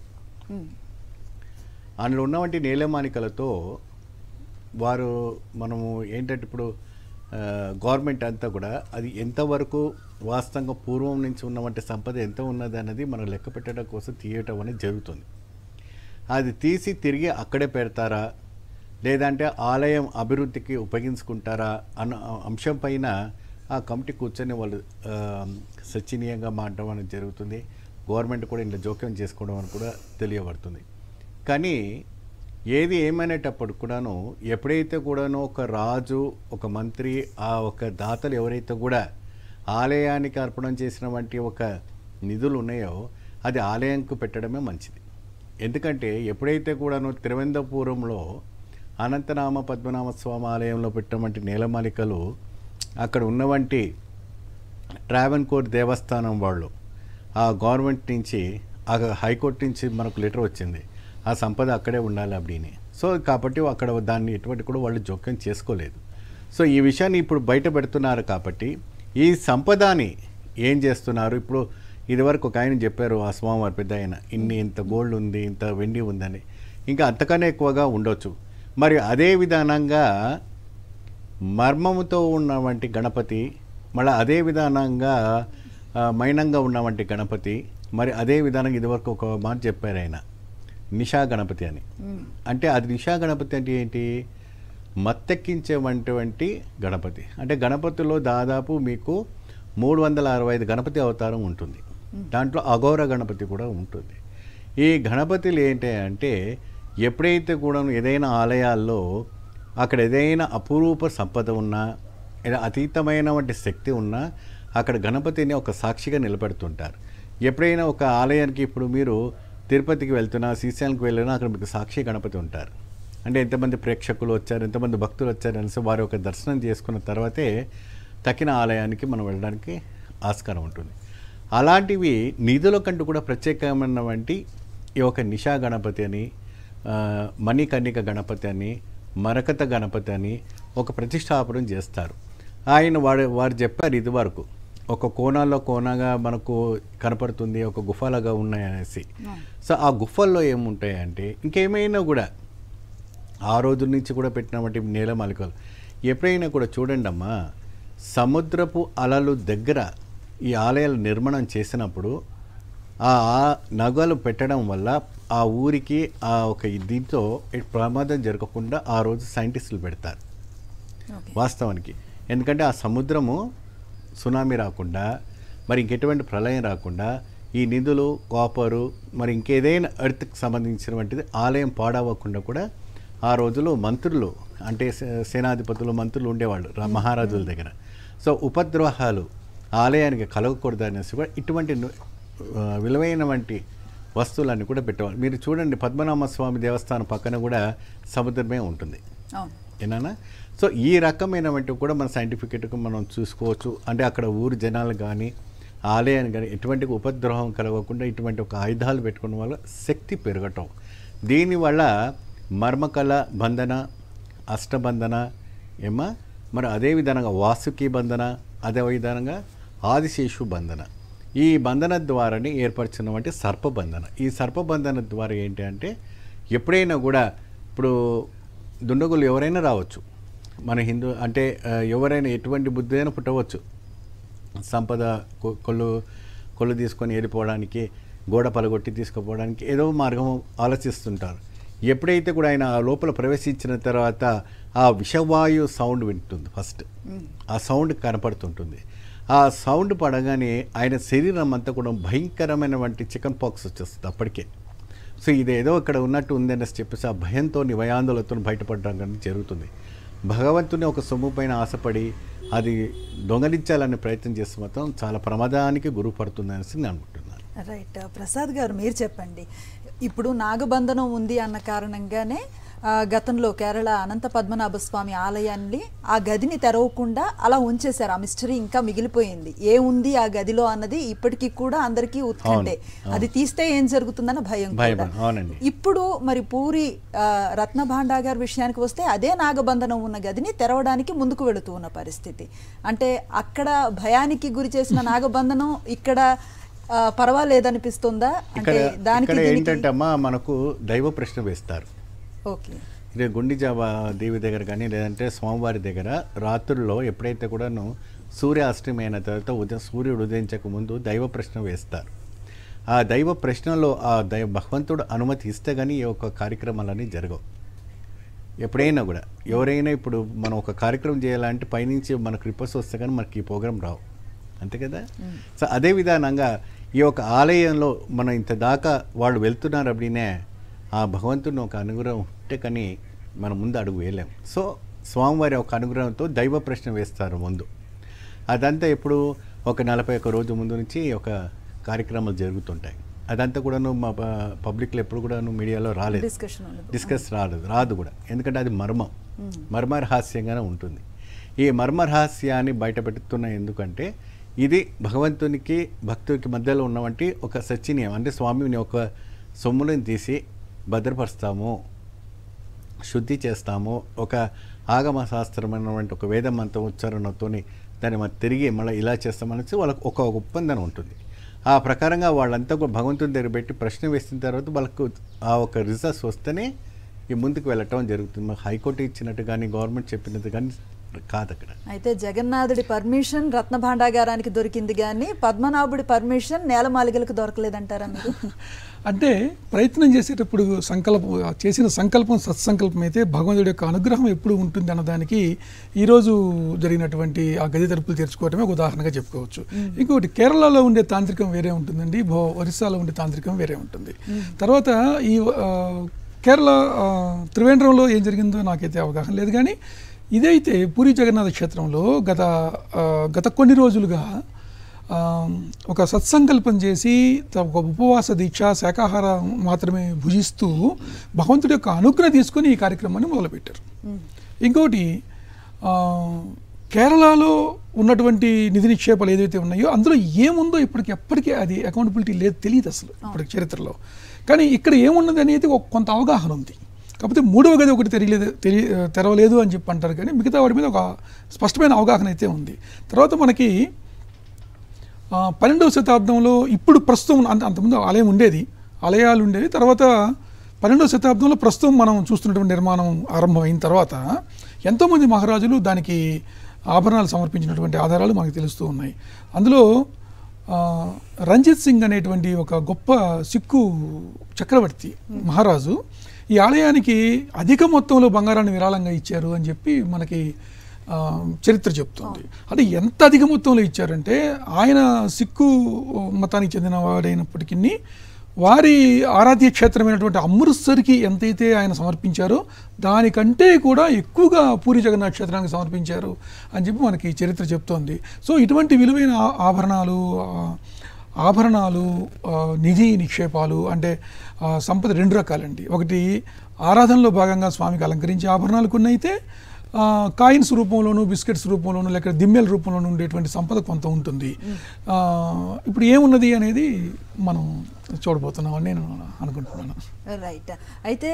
అందులో ఉన్నవంటి నేలమానికలతో వారు మనము ఏంటంటే ఇప్పుడు ఆ, గవర్నమెంట్ అంతా కూడా అది ఎంతవరకు వాస్తవంగా పూర్వం నుంచి ఉన్నవంటి సంపద ఎంత ఉన్నది అన్నది మనం లెక్క పెట్టడం కోసం తీయటం అనేది జరుగుతుంది అది తీసి తిరిగి అక్కడే పెడతారా లేదంటే ఆలయం అభివృద్ధికి ఉపయోగించుకుంటారా అన్న అంశం పైన ఆ కమిటీ కూర్చొని వాళ్ళు ఆ, సచనీయంగా మాట్లాడడం అనేది జరుగుతుంది గవర్నమెంట్ కూడా ఇంట్లో జోక్యం చేసుకోవడం అని కూడా తెలియబడుతుంది కానీ ఏది ఏమైనటప్పుడు కూడాను ఎప్పుడైతే కూడాను ఒక రాజు ఒక మంత్రి ఆ ఒక దాతలు ఎవరైతే కూడా ఆలయానికి అర్పణం చేసిన వంటి ఒక నిధులు ఉన్నాయో అది ఆలయంకు పెట్టడమే మంచిది ఎందుకంటే ఎప్పుడైతే కూడాను తిరువనంతపురంలో అనంతనామ పద్మనాభ స్వామి ఆలయంలో పెట్టినటువంటి నేలమాలికలు అక్కడ ఉన్నవంటి ట్రావెన్ కోర్ట్ దేవస్థానం వాళ్ళు ఆ గవర్నమెంట్ నుంచి ఆ హైకోర్టు నుంచి మనకు లెటర్ వచ్చింది ఆ సంపద అక్కడే ఉండాలి అప్పుడని సో కాబట్టి అక్కడ దాన్ని ఎటువంటి కూడా వాళ్ళు జోక్యం చేసుకోలేదు సో ఈ విషయాన్ని ఇప్పుడు బయట పెడుతున్నారు కాబట్టి ఈ సంపదని ఏం చేస్తున్నారు ఇప్పుడు ఇదివరకు ఒక ఆయన చెప్పారు ఆ స్వామివారి పెద్ద ఆయన ఇన్ని ఇంత గోల్డ్ ఉంది ఇంత వెండి ఉందని ఇంకా అంతకన్నా ఎక్కువగా ఉండొచ్చు మరి అదే విధానంగా మర్మముతో ఉన్నవంటి గణపతి మళ్ళీ అదే విధానంగా ఆ, మైనంగా ఉన్నవంటి గణపతి మరి అదే విధానంగా ఇదివరకు ఒక మాట చెప్పారు ఆయన నిషా గణపతి అని అంటే అది నిషా గణపతి అంటే ఏంటి మత్తెక్కించేవంటి గణపతి అంటే గణపతిలో దాదాపు మీకు మూడు వందల అరవై ఐదు గణపతి అవతారం ఉంటుంది దాంట్లో అఘోర గణపతి కూడా ఉంటుంది ఈ గణపతులు ఏంటి అంటే ఎప్పుడైతే కూడా ఏదైనా ఆలయాల్లో అక్కడ ఏదైనా అపురూప సంపద ఉన్నా ఏదైనా అతీతమైన వంటి శక్తి ఉన్నా అక్కడ గణపతిని ఒక సాక్షిగా నిలబెడుతుంటారు ఎప్పుడైనా ఒక ఆలయానికి ఇప్పుడు మీరు తిరుపతికి వెళ్తున్నా శ్రీశైలంకి వెళ్ళినా అక్కడ మీకు సాక్షి గణపతి ఉంటారు అంటే ఎంతమంది ప్రేక్షకులు వచ్చారు ఎంతమంది భక్తులు వచ్చారు అనేసి వారి యొక్క దర్శనం చేసుకున్న తర్వాతే తక్కిన ఆలయానికి మనం వెళ్ళడానికి ఆస్కారం ఉంటుంది అలాంటివి నిధుల కంటూ కూడా ప్రత్యేకమైన వంటి ఈ ఒక నిషా గణపతి అని ఆ, మణికర్ణిక గణపతి అని మరకత గణపతి అని ఒక ప్రతిష్టాపనం చేస్తారు ఆయన వాడు వారు చెప్పారు ఇది వరకు ఒక కోణాల్లో కోనగా మనకు కనపడుతుంది ఒక గుఫలాగా ఉన్నాయనేసి సో ఆ గుఫల్లో ఏముంటాయంటే ఇంకేమైనా కూడా ఆ రోజు నుంచి కూడా పెట్టినటువంటి నేలమాలికలు ఎప్పుడైనా కూడా చూడండి అమ్మా సముద్రపు అలలు దగ్గర ఈ ఆలయాల నిర్మాణం చేసినప్పుడు ఆ ఆ నగలు పెట్టడం వల్ల ఆ ఊరికి ఆ ఒక దీంతో ప్రమాదం జరగకుండా ఆ రోజు సైంటిస్టులు పెడతారు ఓకే వాస్తవానికి ఎందుకంటే ఆ సముద్రము సునామీ రాకుండా మరి ఇంకెటువంటి ప్రళయం రాకుండా ఈ నిధులు కాపరు మరి ఇంకేదైనా ఎర్త్కి సంబంధించినటువంటిది ఆలయం పాడవకుండా కూడా ఆ రోజులో మంత్రులు అంటే సే- సేనాధిపతులు మంత్రులు ఉండేవాళ్ళు రా- మహారాజుల దగ్గర సో ఉపద్రోహాలు ఆలయానికి కలగకూడదు అనేసి కూడా ఇటువంటి ను- ఆ, విలువైనటువంటి వస్తువులన్నీ కూడా పెట్టేవాళ్ళు మీరు చూడండి పద్మనాభ స్వామి దేవస్థానం పక్కన కూడా సముద్రమే ఉంటుంది అవును ఏనా సో ఈ రకమైనవంటివి కూడా మన సైంటిఫికెట్గా మనం చూసుకోవచ్చు అంటే అక్కడ ఊరు జనాలు కానీ ఆలయాన్ని కానీ ఎటువంటి ఉపద్రోహం కలగకుండా ఇటువంటి ఒక ఆయుధాలు పెట్టుకున్న వల్ల శక్తి పెరగటం దీనివల్ల మర్మకళ బంధన అష్టబంధన ఏమా మరి అదే విధంగా వాసుకి బంధన అదే విధంగా ఆదిశేషు బంధన ఈ బంధన ద్వారానే ఏర్పరిచినటువంటి సర్పబంధన ఈ సర్పబంధన ద్వారా ఏంటి అంటే ఎప్పుడైనా కూడా ఇప్పుడు దుండగులు ఎవరైనా రావచ్చు మన హిందూ అంటే ఆ, ఎవరైనా ఎటువంటి బుద్ధి అయినా పుట్టవచ్చు సంపద కొ- కొల్లు కొల్లు తీసుకొని వెళ్ళిపోవడానికి గోడ పలగొట్టి తీసుకుపోవడానికి ఏదో మార్గం ఆలోచిస్తుంటారు ఎప్పుడైతే కూడా ఆయన ఆ లోపల ప్రవేశించిన తర్వాత ఆ విషవాయు సౌండ్ వింటుంది ఫస్ట్ ఆ సౌండ్ కనపడుతుంటుంది ఆ సౌండ్ పడగానే ఆయన శరీరం అంతా కూడా భయంకరమైనటువంటి చికెన్ పాక్స్ వచ్చేస్తుంది అప్పటికే సో ఇది ఏదో ఇక్కడ ఉన్నట్టు ఉందని చెప్పేసి ఆ భయంతో భయాందోళనతో బయటపడడం కానీ జరుగుతుంది భగవంతుని ఒక సొమ్ము పైన ఆశపడి అది దొంగలించాలనే ప్రయత్నం చేస్తే మాత్రం చాలా ప్రమాదానికి గురి పడుతుంది అనేసి నేను అనుకుంటున్నాను రైట్ ప్రసాద్ గారు మీరు చెప్పండి ఇప్పుడు నాగబంధనం ఉంది అన్న కారణంగానే ఆ, గతంలో కేరళ అనంత పద్మనాభ స్వామి ఆలయాన్ని ఆ గదిని తెరవకుండా అలా ఉంచేశారు ఆ మిస్టరీ ఇంకా మిగిలిపోయింది ఏముంది ఆ గదిలో అన్నది ఇప్పటికీ కూడా అందరికీ ఉత్కంఠే అది తీస్తే ఏం జరుగుతుందన్న భయం భయం, కూడా. అవునండి. ఇప్పుడు మరి పూరి ఆ, రత్న భాండాగార్ విషయానికి వస్తే అదే నాగబంధనం ఉన్న గదిని తెరవడానికి ముందుకు వెళుతూ ఉన్న పరిస్థితి అంటే అక్కడ భయానికి గురి చేసిన నాగబంధనం ఇక్కడ ఆ, పర్వాలేదనిపిస్తుందా ఇక్కడ అంటే దానికి ఇక్కడ దీనికి- ఏంటంటే అమ్మా మనకు దైవ ప్రశ్న వేస్తారు ఓకే ఇది గుండిజాబా దేవి దగ్గర కానీ లేదంటే స్వామివారి దగ్గర రాత్రుల్లో ఎప్పుడైతే కూడాను సూర్య అష్టమి అయిన తర్వాత ఉదయం సూర్యుడు ఉదయించక ముందు దైవ ప్రశ్న వేస్తారు ఆ దైవ ప్రశ్నలో ఆ దైవ భగవంతుడు అనుమతి ఇస్తే కానీ ఈ యొక్క కార్యక్రమాలన్నీ జరగవు ఎప్పుడైనా కూడా ఎవరైనా ఇప్పుడు మనం ఒక కార్యక్రమం చేయాలంటే పైనుంచి మనకు రిపోర్ట్స్ వస్తే కానీ మనకి ఈ ప్రోగ్రాం రావు అంతే కదా సో అదే విధానంగా ఈ యొక్క ఆలయంలో మనం ఇంత దాకా వాళ్ళు వెళ్తున్నారు అప్పుడే ఆ భగవంతుని ఒక అనుగ్రహం ఉంటే కానీ మనం ముందు అడుగు వేయలేం సో స్వామివారి ఒక అనుగ్రహంతో దైవ ప్రశ్న వేస్తారు ముందు అదంతా ఎప్పుడు ఒక నలభై ఒక్క రోజు ముందు నుంచి ఒక కార్యక్రమాలు జరుగుతుంటాయి అదంతా కూడాను మా ప- పబ్లిక్లో ఎప్పుడు కూడాను మీడియాలో రాలేదు డిస్కషన్ ఉండదు డిస్కస్ రాదు రాదు కూడా ఎందుకంటే అది మర్మం మర్మ రహస్యంగానే ఉంటుంది ఈ మర్మ రహస్యాన్ని బయట పెడుతున్న ఎందుకంటే ఇది భగవంతునికి భక్తునికి మధ్యలో ఉన్నవంటి ఒక సచ్చినీయం అంటే స్వామిని ఒక సొమ్ములను తీసి భద్రపరుస్తాము శుద్ధి చేస్తాము ఒక ఆగమ శాస్త్రమైనటువంటి ఒక వేద మంత్రం ఉచ్చారణతోని దాన్ని మనం తిరిగి మళ్ళీ ఇలా చేస్తామనేసి వాళ్ళకు ఒక ఒప్పందం ఉంటుంది ఆ ప్రకారంగా వాళ్ళంతా కూడా భగవంతుని దగ్గర పెట్టి ప్రశ్న వేసిన తర్వాత వాళ్ళకు ఆ ఒక రిజల్ట్స్ వస్తేనే ఈ ముందుకు వెళ్ళటం జరుగుతుంది మాకు హైకోర్టు ఇచ్చినట్టు కానీ గవర్నమెంట్ చెప్పినట్టు కానీ కాదు అక్కడ అయితే జగన్నాథుడి పర్మిషన్ రత్న భాండాగారానికి దొరికింది కానీ పద్మనాభుడి పర్మిషన్ నేలమాలిగలకు దొరకలేదంటారా మీరు అంటే ప్రయత్నం చేసేటప్పుడు సంకల్పం చేసిన సంకల్పం సత్సంకల్పం అయితే భగవంతుడి యొక్క అనుగ్రహం ఎప్పుడు ఉంటుంది అన్నదానికి ఈరోజు జరిగినటువంటి ఆ గది తలుపులు తెరుచుకోవటమే ఒక ఉదాహరణగా చెప్పుకోవచ్చు ఇంకొకటి కేరళలో ఉండే తాంత్రికం వేరే ఉంటుందండి భో ఒరిస్సాలో ఉండే తాంత్రికం వేరే ఉంటుంది తర్వాత ఈ ఆ, కేరళ ఆ, త్రివేంద్రంలో ఏం జరిగిందో నాకైతే అవగాహన లేదు కానీ ఇదైతే పూరి జగన్నాథ క్షేత్రంలో గత ఆ, గత కొన్ని రోజులుగా ఆ, ఒక సత్సంకల్పం చేసి త- ఒక ఉపవాస దీక్ష శాకాహారం మాత్రమే భుజిస్తూ భగవంతుడి యొక్క అనుగ్రహం తీసుకొని ఈ కార్యక్రమాన్ని మొదలుపెట్టారు ఇంకోటి ఆ, కేరళలో ఉన్నటువంటి నిధి నిక్షేపాలు ఏదైతే ఉన్నాయో అందులో ఏముందో ఇప్పటికి ఎప్పటికీ అది అకౌంటబిలిటీ లేదు తెలియదు అసలు ఇప్పటికి చరిత్రలో కానీ ఇక్కడ ఏమున్నది అనేది ఒక కొంత అవగాహన ఉంది కాకపోతే మూడవ గది ఒకటి తెలియలేదు తెలియ తెరవలేదు అని చెప్పి అంటారు కానీ మిగతా వాటి మీద ఒక స్పష్టమైన అవగాహన అయితే ఉంది తర్వాత మనకి ఆ, పన్నెండవ శతాబ్దంలో ఇప్పుడు ప్రస్తుతం అంత అంతకుముందు ఆలయం ఉండేది ఆలయాలు ఉండేవి తర్వాత పన్నెండవ శతాబ్దంలో ప్రస్తుతం మనం చూస్తున్నటువంటి నిర్మాణం ఆరంభమైన తర్వాత ఎంతోమంది మహారాజులు దానికి ఆభరణాలు సమర్పించినటువంటి ఆధారాలు మనకు తెలుస్తూ ఉన్నాయి అందులో ఆ, రంజిత్ సింగ్ అనేటువంటి ఒక గొప్ప సిక్కు చక్రవర్తి మహారాజు ఈ ఆలయానికి అధిక మొత్తంలో బంగారాన్ని విరాళంగా ఇచ్చారు అని చెప్పి మనకి ఆ, చరిత్ర చెప్తుంది అది ఎంత అధిక మొత్తంలో ఇచ్చారంటే ఆయన సిక్కు మతానికి చెందిన వాడైనప్పటికీ వారి ఆరాధ్య క్షేత్రమైనటువంటి అమృత్సర్కి ఎంతైతే ఆయన సమర్పించారో దానికంటే కూడా ఎక్కువగా పూరి జగన్నాథ్ క్షేత్రానికి సమర్పించారు అని చెప్పి మనకి చరిత్ర చెప్తోంది సో ఇటువంటి విలువైన ఆ- ఆభరణాలు ఆ, ఆభరణాలు ఆ, నిధి నిక్షేపాలు అంటే ఆ, సంపద రెండు రకాలండి ఒకటి ఆరాధనలో భాగంగా స్వామికి అలంకరించే ఆభరణాలు కొన్ని అయితే ఆ, కాయిన్స్ రూపంలోను బిస్కెట్స్ రూపంలోను లేక దిమ్మెల రూపంలోను ఉండేటువంటి సంపద కొంత ఉంటుంది ఆ, ఇప్పుడు ఏమున్నది అనేది మనం చూడబోతున్నామని నేను అనుకుంటున్నాను రైట్ అయితే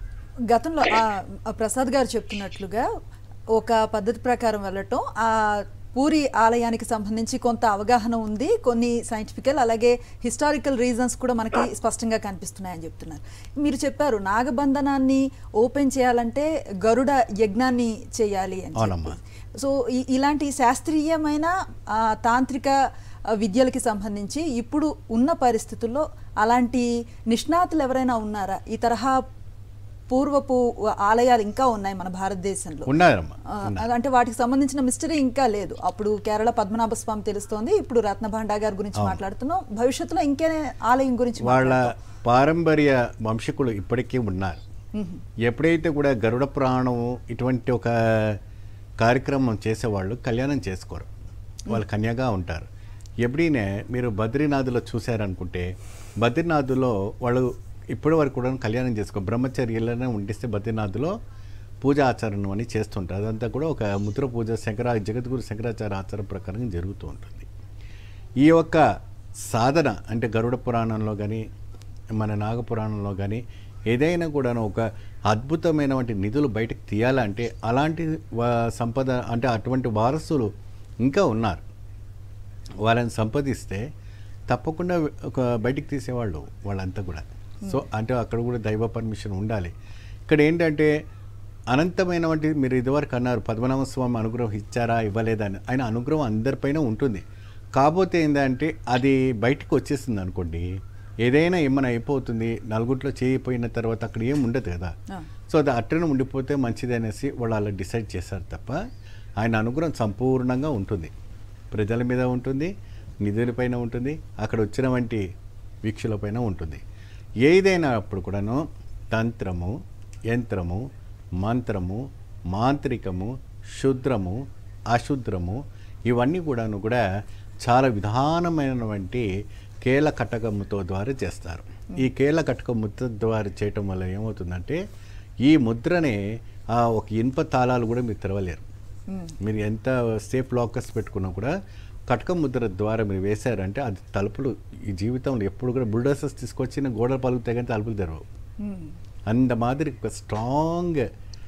గతంలో ఆ, ఆ ప్రసాద్ గారు చెప్తున్నట్లుగా ఒక పద్ధతి ప్రకారం వెళ్ళటం ఆ పూరి ఆలయానికి సంబంధించి కొంత అవగాహన ఉంది కొన్ని సైంటిఫికల్ అలాగే హిస్టారికల్ రీజన్స్ కూడా మనకి స్పష్టంగా కనిపిస్తున్నాయని చెప్తున్నారు మీరు చెప్పారు నాగబంధనాన్ని ఓపెన్ చేయాలంటే గరుడ యజ్ఞాన్ని చేయాలి అని అవునమ్మా. చెప్పి. సో ఈ- ఇలాంటి శాస్త్రీయమైన ఆ, తాంత్రిక ఆ, విద్యలకి సంబంధించి ఇప్పుడు ఉన్న పరిస్థితుల్లో అలాంటి నిష్ణాతులు ఎవరైనా ఉన్నారా ఈ తరహా పూర్వపు ఆలయాలు ఇంకా ఉన్నాయి మన భారతదేశంలో ఉన్నారమ్మా ఆ, ఉన్నారు. అంటే వాటికి సంబంధించిన మిస్టరీ ఇంకా లేదు అప్పుడు కేరళ పద్మనాభ స్వామి తెలుస్తోంది ఇప్పుడు రత్నభాండా గారి గురించి మాట్లాడుతున్నాం భవిష్యత్తులో ఇంకే ఆలయం గురించి వాళ్ళ మాట్లాడతాం. పారంపర్య వంశకులు ఇప్పటికీ ఉన్నారు ఎప్పుడైతే కూడా గరుడ పురాణం ఇటువంటి ఒక కార్యక్రమం చేసేవాళ్ళు కళ్యాణం చేసుకోరు వాళ్ళు కన్యగా ఉంటారు ఎప్పుడైనా మీరు బద్రీనాథ్లో చూశారనుకుంటే బద్రీనాథ్లో వాళ్ళు ఇప్పటి వరకు కూడా కళ్యాణం చేసుకో బ్రహ్మచర్యలోనే ఉండిస్తే బద్రీనాథ్లో పూజ ఆచరణం అని చేస్తుంటారు అదంతా కూడా ఒక ముద్ర పూజ శంకరా జగద్గురు శంకరాచార్య ఆచారం ప్రకారం జరుగుతూ ఉంటుంది ఈ యొక్క సాధన అంటే గరుడ పురాణంలో కానీ మన నాగపురాణంలో కానీ ఏదైనా కూడా ఒక అద్భుతమైనటువంటి నిధులు బయటకు తీయాలంటే అలాంటి వా- సంపద అంటే అటువంటి వారసులు ఇంకా ఉన్నారు వాళ్ళని సంపాదిస్తే తప్పకుండా ఒక బయటికి తీసేవాళ్ళు వాళ్ళంతా కూడా సో అంటే అక్కడ కూడా దైవ పర్మిషన్ ఉండాలి ఇక్కడ ఏంటంటే అనంతమైనటువంటి మీరు ఇదివరకు అన్నారు పద్మనాభ స్వామి అనుగ్రహం ఇచ్చారా ఇవ్వలేదా అని ఆయన అనుగ్రహం అందరిపైన ఉంటుంది కాకపోతే ఏంటంటే అది బయటకు వచ్చేస్తుంది అనుకోండి ఏదైనా ఏమైనా అయిపోతుంది నలుగురిలో చేయిపోయిన తర్వాత అక్కడ ఏం ఉండదు కదా ఆ. సో అది అట్టనే ఉండిపోతే మంచిది అనేసి వాళ్ళు అలా డిసైడ్ చేశారు తప్ప ఆయన అనుగ్రహం సంపూర్ణంగా ఉంటుంది ప్రజల మీద ఉంటుంది నిధులపైన ఉంటుంది అక్కడ వచ్చిన వంటి వీక్షులపైన ఉంటుంది ఏదైనా అప్పుడు కూడాను తంత్రము యంత్రము మంత్రము మాంత్రికము శుద్రము అశుద్రము ఇవన్నీ కూడాను కూడా చాలా విధానమైనటువంటి కేల కటకముతో ద్వారా చేస్తారు ఈ కేల కటక ముద్ర ద్వారా చేయటం వల్ల ఏమవుతుందంటే ఈ ముద్రనే ఆ ఒక ఇనుప తాళాలు కూడా మీరు తెరవలేరు మీరు ఎంత సేఫ్ లాకర్స్ పెట్టుకున్నా కూడా కటక ముద్ర ద్వారా మీరు వేశారంటే అది తలుపులు ఈ జీవితంలో ఎప్పుడు కూడా బుల్డోసర్స్ తీసుకొచ్చిన గోడలు పలుకుతాయి కానీ తలుపులు తెరవవు అంత మాదిరి ఒక స్ట్రాంగ్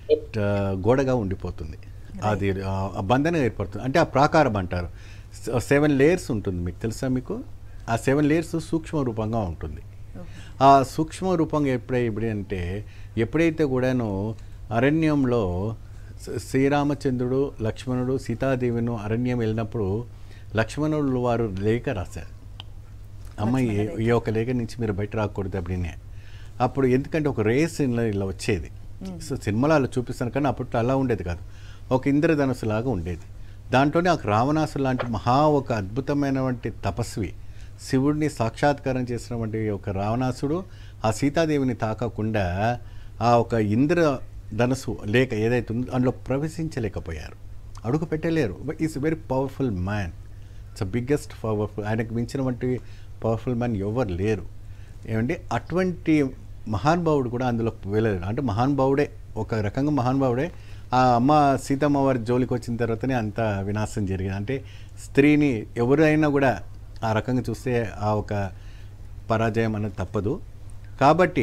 గోడగా ఉండిపోతుంది అది ఆ- ఆ బంధన ఏర్పడుతుంది అంటే ఆ ప్రాకారం అంటారు సెవెన్ లేయర్స్ ఉంటుంది మీకు తెలుసా మీకు ఆ సెవెన్ లేయర్స్ సూక్ష్మ రూపంగా ఉంటుంది ఆ సూక్ష్మ రూపంగా ఎప్పుడై ఇప్పుడు అంటే ఎప్పుడైతే కూడాను అరణ్యంలో శ్రీ- శ్రీరామచంద్రుడు లక్ష్మణుడు సీతాదేవిను అరణ్యం వెళ్ళినప్పుడు లక్ష్మణుడు వారు లేఖ రాశారు అమ్మ ఈ- ఈ ఒక లేఖ నుంచి మీరు బయట రాకూడదు అప్పుడే అప్పుడు ఎందుకంటే ఒక రేస్ ఇలా ఇలా వచ్చేది సో సినిమాలో అలా చూపిస్తాను కానీ అప్పట్లో అలా ఉండేది కాదు ఒక ఇంద్రధనుసు లాగా ఉండేది దాంట్లోనే ఒక రావణాసు లాంటి మహా ఒక అద్భుతమైనటువంటి తపస్వి శివుడిని సాక్షాత్కారం చేసినటువంటి ఒక రావణాసుడు ఆ సీతాదేవిని తాకకుండా ఆ ఒక ఇంద్ర ధనుసు లేక ఏదైతే ఉందో అందులో ప్రవేశించలేకపోయారు అడుగు పెట్టలేరు is very powerful man it's biggest powerful ఆయనకు మించినటువంటి పవర్ఫుల్ మ్యాన్ ఎవరు లేరు ఏమంటే అటువంటి మహానుభావుడు కూడా అందులో వెళ్ళలేరు అంటే మహానుభావుడే ఒక రకంగా మహానుభావుడే ఆ అమ్మ సీతమ్మ వారి జోలికి వచ్చిన తర్వాతనే అంత వినాశం జరిగింది అంటే స్త్రీని ఎవరైనా కూడా ఆ రకంగా చూస్తే ఆ ఒక పరాజయం అనేది తప్పదు కాబట్టి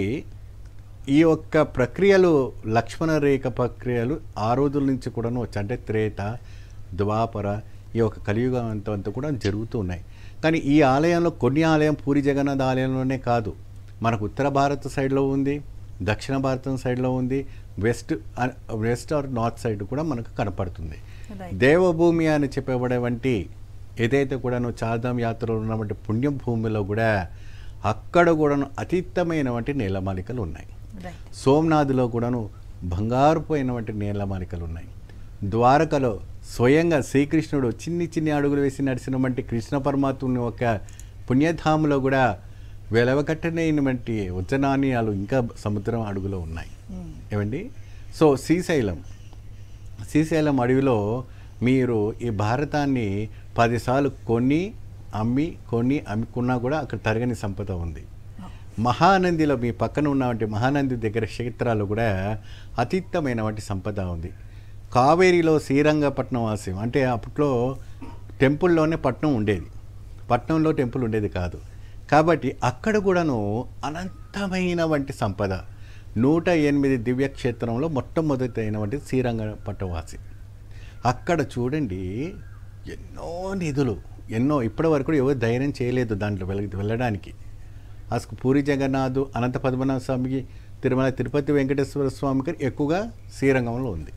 ఈ యొక్క ప్రక్రియలు లక్ష్మణ రేఖ ప్రక్రియలు ఆ రోజుల నుంచి కూడాను వచ్చి అంటే త్రేత ద్వాపర ఈ యొక్క కలియుగం అంత అంతా కూడా జరుగుతూ ఉన్నాయి కానీ ఈ ఆలయంలో కొన్ని ఆలయం పూరి జగన్నాథ్ ఆలయంలోనే కాదు మనకు ఉత్తర భారత సైడ్లో ఉంది దక్షిణ భారతం సైడ్లో ఉంది వెస్ట్ అ- వెస్ట్ ఆర్ నార్త్ సైడ్ కూడా మనకు కనపడుతుంది Right. దేవభూమి అని చెప్పబడే వంటి ఏదైతే కూడాను చార్ధామ్ యాత్రలో ఉన్నటువంటి పుణ్యభూమిలో కూడా అక్కడ కూడాను అతీతమైనటువంటి నేలమాలికలు ఉన్నాయి రైట్ సోమనాథ్లో కూడాను బంగారుపోయినటువంటి నేలమాలికలు ఉన్నాయి ద్వారకలో స్వయంగా శ్రీకృష్ణుడు చిన్ని చిన్ని అడుగులు వేసి నడిచినటువంటి కృష్ణ పరమాత్ముని ఒక పుణ్యధాములో కూడా వెలవకట్టనైనటువంటి ఉజ్జనానీయాలు ఇంకా సముద్రం అడుగులో ఉన్నాయి ఏమండి సో శ్రీశైలం శ్రీశైలం అడవిలో మీరు ఈ భారతాన్ని పదిసార్లు కొని అమ్మి కొని అమ్ముకున్నా కూడా అక్కడ తరగని సంపద ఉంది మహానందిలో మీ పక్కన ఉన్నటువంటి మహానంది దగ్గర క్షేత్రాలు కూడా అతీతమైనటువంటి సంపద ఉంది కావేరిలో శ్రీరంగపట్నం ఆశయం అంటే అప్పట్లో టెంపుల్లోనే పట్నం ఉండేది పట్నంలో టెంపుల్ ఉండేది కాదు కాబట్టి అక్కడ కూడాను అనంతమైన వంటి సంపద నూట ఎనిమిది దివ్యక్షేత్రంలో మొట్టమొదటి అయినటువంటి శ్రీరంగపట్టవాసి అక్కడ చూడండి ఎన్నో నిధులు ఎన్నో ఇప్పటి వరకు కూడా ఎవరు ధైర్యం చేయలేదు దాంట్లో వెళ్ళ వెళ్ళడానికి అసలు పూరి జగన్నాథ్ అనంత పద్మనాభ స్వామికి తిరుమల తిరుపతి వెంకటేశ్వర స్వామికి ఎక్కువగా శ్రీరంగంలో ఉంది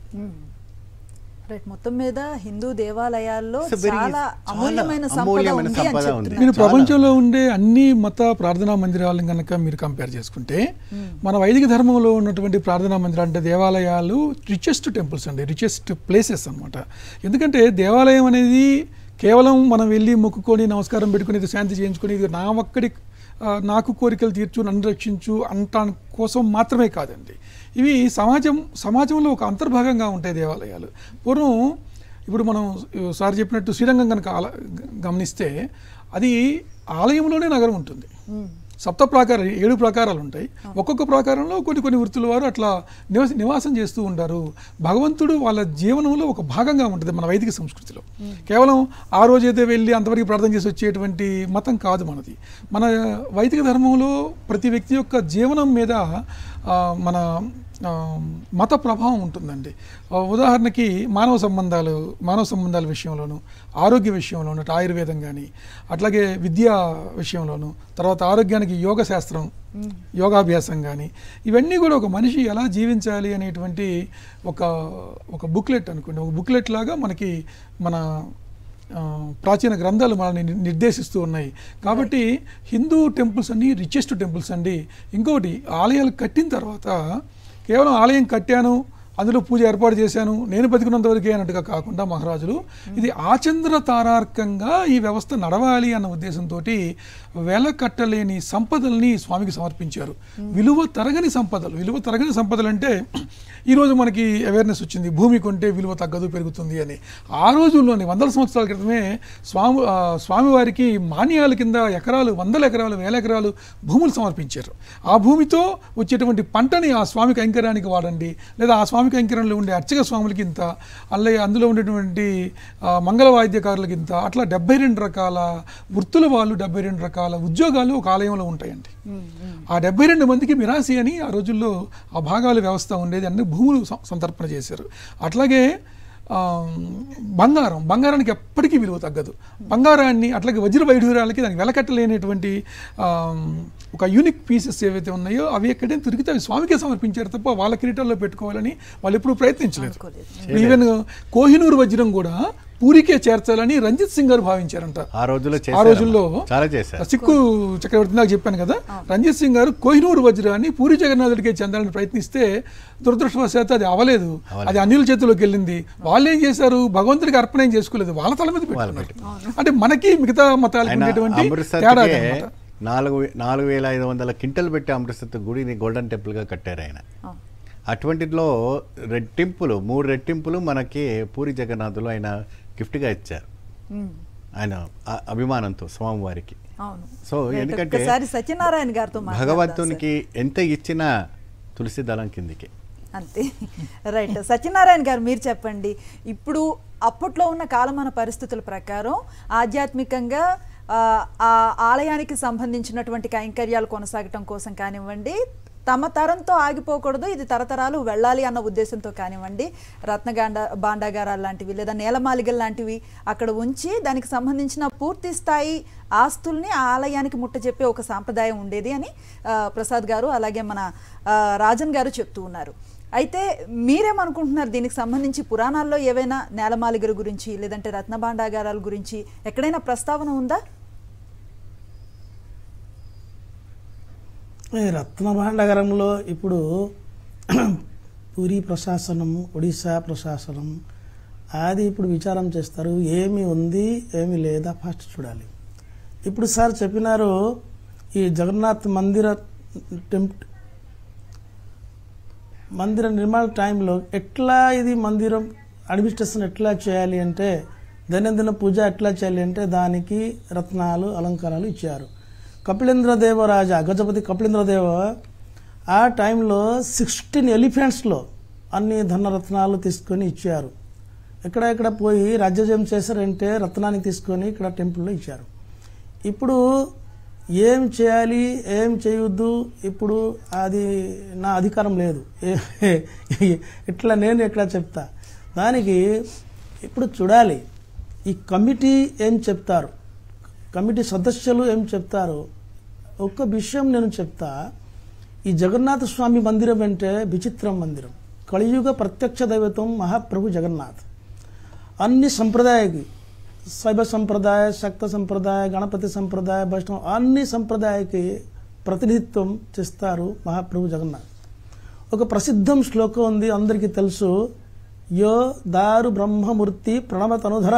రైట్ మొత్తం మీద హిందూ దేవాలయాల్లో It's a very- చాలా చాలా అమూల్యమైన సంపద అమూల్యమైన ఉంది అని సంపద ఉంది. చెప్తున్నారు మీరు చాలా. ప్రపంచంలో ఉండే అన్ని మత ప్రార్థనా మందిరాలను కనుక మీరు కంపేర్ చేసుకుంటే మన వైదిక ధర్మంలో ఉన్నటువంటి ప్రార్థనా మందిరాలు అంటే దేవాలయాలు రిచెస్ట్ టెంపుల్స్ అండి రిచెస్ట్ ప్లేసెస్ అన్నమాట ఎందుకంటే దేవాలయం అనేది కేవలం మనం వెళ్ళి మొక్కుకొని నమస్కారం పెట్టుకుని ఇది శాంతి చేయించుకొని ఇది నా ఒక్కడి ఆ, నాకు కోరికలు తీర్చు నన్ను రక్షించు అంట కోసం మాత్రమే కాదండి ఇవి సమాజం సమాజంలో ఒక అంతర్భాగంగా ఉంటాయి దేవాలయాలు పూర్వం ఇప్పుడు మనం సార్ చెప్పినట్టు శ్రీరంగం కనుక ఆల- గమనిస్తే అది ఆలయంలోనే నగరం ఉంటుంది సప్త ప్రాకార ఏడు ప్రాకారాలు ఉంటాయి ఒక్కొక్క ప్రాకారంలో కొన్ని కొన్ని వృత్తుల వారు అట్లా నివస నివాసం చేస్తూ ఉంటారు భగవంతుడు వాళ్ళ జీవనంలో ఒక భాగంగా ఉంటుంది మన వైదిక సంస్కృతిలో కేవలం ఆ రోజైతే వెళ్ళి అంతవరకు ప్రార్థన చేసి వచ్చేటువంటి మతం కాదు మనది మన వైదిక ధర్మంలో ప్రతి వ్యక్తి యొక్క జీవనం మీద ఆ, మన ఆ, మత ప్రభావం ఉంటుందండి ఆ, ఉదాహరణకి మానవ సంబంధాలు మానవ సంబంధాల విషయంలోను ఆరోగ్య విషయంలోను అటు ఆయుర్వేదం కానీ అట్లాగే విద్యా విషయంలోను తర్వాత ఆరోగ్యానికి యోగ శాస్త్రం యోగాభ్యాసం కానీ ఇవన్నీ కూడా ఒక మనిషి ఎలా జీవించాలి అనేటువంటి ఒక ఒక బుక్లెట్ అనుకోండి ఒక బుక్లెట్ లాగా మనకి మన ఆ, ప్రాచీన గ్రంథాలు మనల్ని ని- నిర్దేశిస్తూ ఉన్నాయి కాబట్టి హిందూ టెంపుల్స్ అన్ని రిచెస్ట్ టెంపుల్స్ అండి ఇంకొకటి ఆలయాలు కట్టిన తర్వాత కేవలం ఆలయం కట్టాను అందులో పూజ ఏర్పాటు చేశాను నేను బతికినంత వరకే అన్నట్టుగా కాకుండా మహారాజులు ఇది ఆచంద్ర తారార్కంగా ఈ వ్యవస్థ నడవాలి అన్న ఉద్దేశంతో వెల కట్టలేని సంపదల్ని స్వామికి సమర్పించారు విలువ తరగని సంపదలు విలువ తరగని సంపదలు అంటే ఈరోజు మనకి అవేర్నెస్ వచ్చింది భూమి కొంటే విలువ తగ్గదు పెరుగుతుంది అని ఆ రోజుల్లోనే వందల సంవత్సరాల క్రితమే స్వామి ఆ, స్వామివారికి మాన్యాల కింద ఎకరాలు వందల ఎకరాలు వేల ఎకరాలు భూములు సమర్పించారు ఆ భూమితో వచ్చేటువంటి పంటని ఆ స్వామి కైంకర్యానికి వాడండి లేదా ఆ స్వామి కైంకర్యంలో ఉండే అర్చక స్వాములకి ఇంత అలాగే అందులో ఉండేటువంటి ఆ, మంగళ వాయిద్యకారులకి ఇంత అట్లా డెబ్బై రెండు రకాల వృత్తుల వాళ్ళు డెబ్బై రెండు రకాల ఉద్యోగాలు ఒక ఆలయంలో ఉంటాయండి ఆ డెబ్బై రెండు మందికి మిరాసి అని ఆ రోజుల్లో ఆ భాగాల వ్యవస్థ ఉండేది అన్ని భూములు సం- సంతర్పణ చేశారు అట్లాగే ఆ, బంగారం బంగారానికి ఎప్పటికీ విలువ తగ్గదు బంగారాన్ని అట్లాగే వజ్ర వైఢూర్యాలకి దానికి వెలకట్టలేనటువంటి ఆ, ఒక యూనిక్ పీసెస్ ఏవైతే ఉన్నాయో అవి ఎక్కడైనా దొరికితే అవి స్వామికే సమర్పించారు తప్ప వాళ్ళ కిరీటాల్లో పెట్టుకోవాలని వాళ్ళు ఎప్పుడూ ప్రయత్నించలేదు ఇప్పుడు ఈవెన్ కోహినూరు వజ్రం కూడా పూరికే చేర్చాలని రంజిత్ సింగ్ గారు భావించారంట ఆ రోజుల్లో ఆ చేశారు రోజుల్లో చాలా చేశారు సిక్కు చక్రవర్తి నాకు చెప్పాను కదా రంజిత్ సింగ్ గారు కోహినూరు వజ్రాన్ని పూరి జగన్నాథుడికి చెందాలని ప్రయత్నిస్తే దురదృష్టవశాత్తు అది అవలేదు అది అనిల్ చేతిలోకి వెళ్ళింది వాళ్ళు ఏం చేశారు భగవంతుడికి అర్పణ ఏం చేసుకోలేదు వాళ్ళ తల మీద పెట్టుకున్నారు అంటే మనకి మిగతా మతాలకి ఆయన ఉండేటువంటి తేడా అమృత్సర్కే అదనమాట. నాలుగు వే- నాలుగు వేల ఐదు వందల కింటలు పెట్టి అమృత్సర్ గుడిని గోల్డెన్ టెంపుల్గా కట్టారు ఆయన అటువంటిలో రెట్టింపులు మూడు రెట్టింపులు మనకి పూరి జగన్నాథులు ఆయన గిఫ్ట్గా ఇచ్చారు ఆయన ఆ- అభిమానంతో స్వామివారికి అవును సో రైట్. ఎందుకంటే ఒక్కసారి సత్యనారాయణ గారితో మాట్లాడదాం సార్. భగవంతునికి ఎంత ఇచ్చినా తులసి దళం కిందికి అంతే రైట్ సత్యనారాయణ గారు మీరు చెప్పండి ఇప్పుడు అప్పట్లో ఉన్న కాలమాన పరిస్థితుల ప్రకారం ఆధ్యాత్మికంగా ఆ, ఆ ఆలయానికి సంబంధించినటువంటి కైంకర్యాలు కొనసాగటం కోసం కానివ్వండి తమ తరంతో ఆగిపోకూడదు ఇది తరతరాలు వెళ్ళాలి అన్న ఉద్దేశంతో కానివ్వండి రత్నగాండ భాండాగారాలు లాంటివి లేదా నేలమాలిగలు లాంటివి అక్కడ ఉంచి దానికి సంబంధించిన పూర్తి స్థాయి ఆస్తుల్ని ఆ ఆలయానికి ముట్ట చెప్పే ఒక సాంప్రదాయం ఉండేది అని ఆ, ప్రసాద్ గారు అలాగే మన ఆ, రాజన్ గారు చెప్తూ ఉన్నారు అయితే మీరేమనుకుంటున్నారు దీనికి సంబంధించి పురాణాల్లో ఏవైనా నేలమాలిగల గురించి లేదంటే రత్న భాండాగారాల గురించి ఎక్కడైనా ప్రస్తావన ఉందా ఈ రత్న భాండగరంలో ఇప్పుడు పూరి ప్రశాసనం ఒడిశా ప్రశాసనం అది ఇప్పుడు విచారం చేస్తారు ఏమి ఉంది ఏమి లేదా ఫస్ట్ చూడాలి ఇప్పుడు సార్ చెప్పినారు ఈ జగన్నాథ్ మందిర టెంప్ మందిర నిర్మాణ టైంలో ఎట్లా ఇది మందిరం అడ్మినిస్ట్రేషన్ ఎట్లా చేయాలి అంటే దైనందిన పూజ ఎట్లా చేయాలి అంటే దానికి రత్నాలు అలంకారాలు ఇచ్చారు కపిలేంద్ర దేవరాజా గజపతి కపిలేంద్ర దేవ ఆ టైంలో సిక్స్టీన్ ఎలిఫెంట్స్లో అన్ని ధనరత్నాలు తీసుకొని ఇచ్చారు ఎక్కడ ఎక్కడ పోయి రాజ్యజయం చేశారంటే రత్నాన్ని తీసుకొని ఇక్కడ టెంపుల్లో ఇచ్చారు ఇప్పుడు ఏం చేయాలి ఏం చేయొద్దు ఇప్పుడు అది నా అధికారం లేదు ఏ- ఇట్లా నేను ఎట్లా చెప్తా దానికి ఇప్పుడు చూడాలి ఈ కమిటీ ఏం చెప్తారు కమిటీ సదస్యులు ఏం చెప్తారు ఒక్క విషయం నేను చెప్తా ఈ జగన్నాథ స్వామి మందిరం అంటే విచిత్రం మందిరం కలియుగ ప్రత్యక్ష దైవతం మహాప్రభు జగన్నాథ్ అన్ని సంప్రదాయకి శైవ సంప్రదాయ శక్త సంప్రదాయ గణపతి సంప్రదాయ వైష్ణవ అన్ని సంప్రదాయకి ప్రతినిధిత్వం చేస్తారు మహాప్రభు జగన్నాథ్ ఒక ప్రసిద్ధం శ్లోకం ఉంది అందరికీ తెలుసు యో దారు బ్రహ్మమూర్తి ప్రణవతనుధర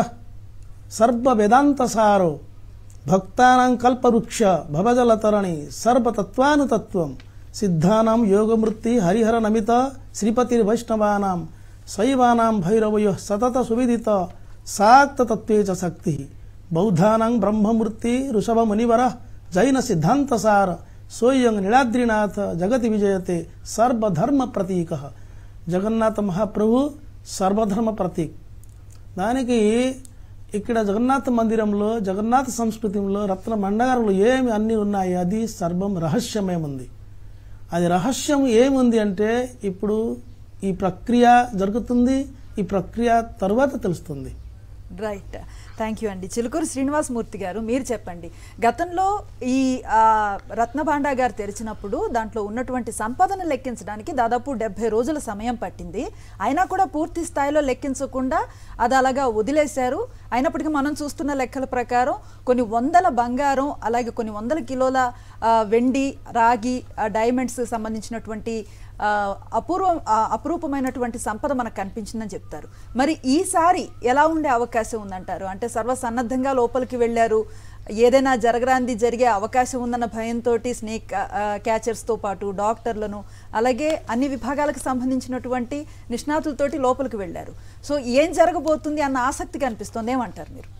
సర్వ వేదాంత సారో భక్తానాం కల్పవృక్ష భవజలతరణి సర్వతత్వానుతత్వం సిద్ధానాం యోగమూర్తి హరిహర నమిత శ్రీపతి వైష్ణవానాం శైవానాం భైరవయో సతత సువిదిత సాక్తత్వే చ శక్తి బౌద్ధానాం బ్రహ్మమూర్తి ఋషభమునివర జైన సిద్ధాంతసార సోయం నీలాద్రినాథ జగతి విజయతే సర్వధర్మ ప్రతీక జగన్నాథ మహాప్రభు సర్వధర్మ ప్రతీక్ దానికి ఇక్కడ జగన్నాథ మందిరంలో జగన్నాథ సంస్కృతిలో రత్న మండగారులు ఏమి అన్ని ఉన్నాయి అది సర్వం రహస్యమేముంది అది రహస్యం ఏముంది అంటే ఇప్పుడు ఈ ప్రక్రియ జరుగుతుంది ఈ ప్రక్రియ తర్వాత తెలుస్తుంది రైట్ థ్యాంక్ యూ అండి చిలుకూరు శ్రీనివాసమూర్తి గారు మీరు చెప్పండి గతంలో ఈ ఆ, రత్నభాండా గారు తెరిచినప్పుడు దాంట్లో ఉన్నటువంటి సంపదను లెక్కించడానికి దాదాపు డెబ్బై రోజుల సమయం పట్టింది అయినా కూడా పూర్తి స్థాయిలో లెక్కించకుండా అది అలాగా వదిలేశారు అయినప్పటికీ మనం చూస్తున్న లెక్కల ప్రకారం కొన్ని వందల బంగారం అలాగే కొన్ని వందల కిలోల ఆ, వెండి రాగి ఆ, డైమండ్స్ సంబంధించినటువంటి ఆ, అపూర్వం ఆ, అపురూపమైనటువంటి సంపద మనకు కనిపించిందని చెప్తారు మరి ఈసారి ఎలా ఉండే అవకాశం ఉందంటారు అంటే సర్వసన్నద్ధంగా లోపలికి వెళ్ళారు ఏదైనా జరగరాంది జరిగే అవకాశం ఉందన్న భయంతో స్నేక్ క్యాచర్స్తో పాటు డాక్టర్లను అలాగే అన్ని విభాగాలకు సంబంధించినటువంటి నిష్ణాతులతోటి లోపలికి వెళ్ళారు సో ఏం జరగబోతుంది అన్న ఆసక్తి కనిపిస్తుంది ఏమంటారు మీరు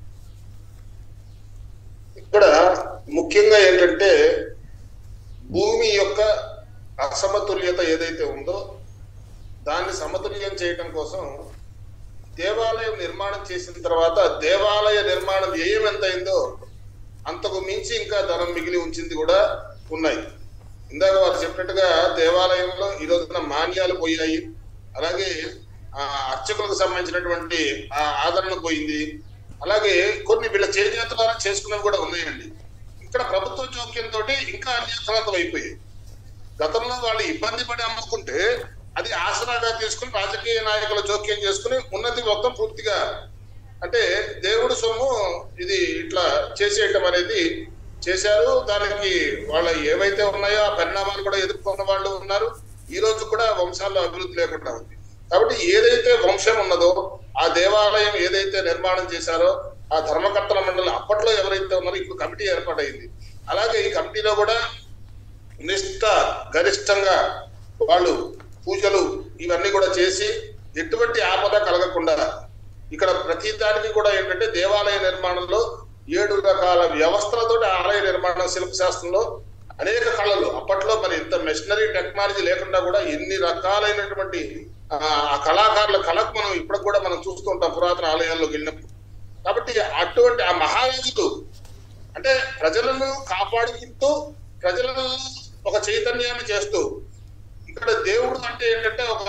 ఇక్కడ ముఖ్యంగా ఏంటంటే భూమి యొక్క అసమతుల్యత ఏదైతే ఉందో దాన్ని సమతుల్యం చేయటం కోసం దేవాలయం నిర్మాణం చేసిన తర్వాత దేవాలయ నిర్మాణం వ్యయం ఎంత అయిందో అంతకు మించి ఇంకా ధనం మిగిలి ఉంచింది కూడా ఉన్నాయి ఇందాక వారు చెప్పినట్టుగా దేవాలయంలో ఈ రోజున మాన్యాలు పోయాయి అలాగే ఆ అర్చకులకు సంబంధించినటువంటి ఆ ఆదరణ పోయింది అలాగే కొన్ని వీళ్ళ చేనేత ద్వారా చేసుకున్నవి కూడా ఉన్నాయండి ఇక్కడ ప్రభుత్వ జోక్యంతో ఇంకా అన్యాసనార్థం అయిపోయాయి గతంలో వాళ్ళు ఇబ్బంది పడి అమ్ముకుంటే అది ఆసరాగా తీసుకుని రాజకీయ నాయకుల జోక్యం చేసుకుని ఉన్నది మొత్తం పూర్తిగా అంటే దేవుడు సొమ్ము ఇది ఇట్లా చేసేయటం అనేది చేశారు దానికి వాళ్ళ ఏవైతే ఉన్నాయో ఆ పరిణామాలు కూడా ఎదుర్కొన్న వాళ్ళు ఉన్నారు ఈ రోజు కూడా వంశాల్లో అభివృద్ధి లేకుండా ఉంది కాబట్టి ఏదైతే వంశం ఉన్నదో ఆ దేవాలయం ఏదైతే నిర్మాణం చేశారో ఆ ధర్మకర్తల మండలి అప్పట్లో ఎవరైతే ఉన్నారో ఇప్పుడు కమిటీ ఏర్పాటైంది అలాగే ఈ కమిటీలో కూడా నిష్ఠ గరిష్టంగా వాళ్ళు పూజలు ఇవన్నీ కూడా చేసి ఎటువంటి ఆపద కలగకుండా ఇక్కడ ప్రతి దానికి కూడా ఏంటంటే దేవాలయ నిర్మాణంలో ఏడు రకాల వ్యవస్థలతో ఆలయ నిర్మాణం శిల్పశాస్త్రంలో అనేక కళలు అప్పట్లో మరి ఇంత మెషినరీ టెక్నాలజీ లేకుండా కూడా ఎన్ని రకాలైనటువంటి ఆ ఆ కళాకారుల కళకు మనం ఇప్పటికి కూడా మనం చూస్తూ ఉంటాం పురాతన ఆలయాల్లోకి వెళ్ళినప్పుడు కాబట్టి అటువంటి ఆ మహారాజులు అంటే ప్రజలను కాపాడుకుంటూ ప్రజలను ఒక చైతన్యాన్ని చేస్తూ ఇక్కడ దేవుడు అంటే ఏంటంటే ఒక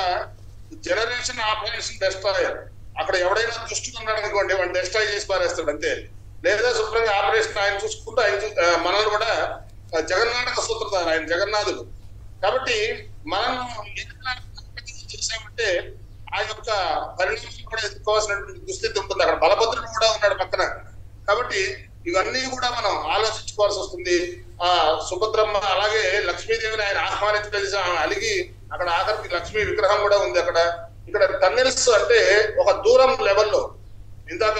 జనరేషన్ ఆపరేషన్ డెస్ట్రాయర్ అక్కడ ఎవడైనా దుష్టుడు ఉన్నాడు అనుకోండి వాడిని డెస్ట్రాయ్ చేసి పారేస్తాడు అంతే లేదా శుభ్రంగా ఆపరేషన్ ఆయన చూసుకుంటూ ఆయన చూ- ఆ, మనల్ని కూడా ఆ, జగన్నాటక సూత్రధారు ఆయన జగన్నాథుడు కాబట్టి మనం ఏదైనా చేశామంటే ఆ యొక్క పరిణామం కూడా ఎదుర్కోవాల్సినటువంటి దుస్థితి ఉంటుంది అక్కడ బలభద్రుడు కూడా ఉన్నాడు పక్కన కాబట్టి ఇవన్నీ కూడా మనం ఆలోచించుకోవాల్సి వస్తుంది ఆ సుభద్రమ్మ అలాగే లక్ష్మీదేవిని ఆయన ఆహ్వానించి కలిసి ఆమె అలిగి అక్కడ ఆఖరికి లక్ష్మీ విగ్రహం కూడా ఉంది అక్కడ ఇక్కడ టన్నెల్స్ అంటే ఒక దూరం లెవెల్లో ఇందాక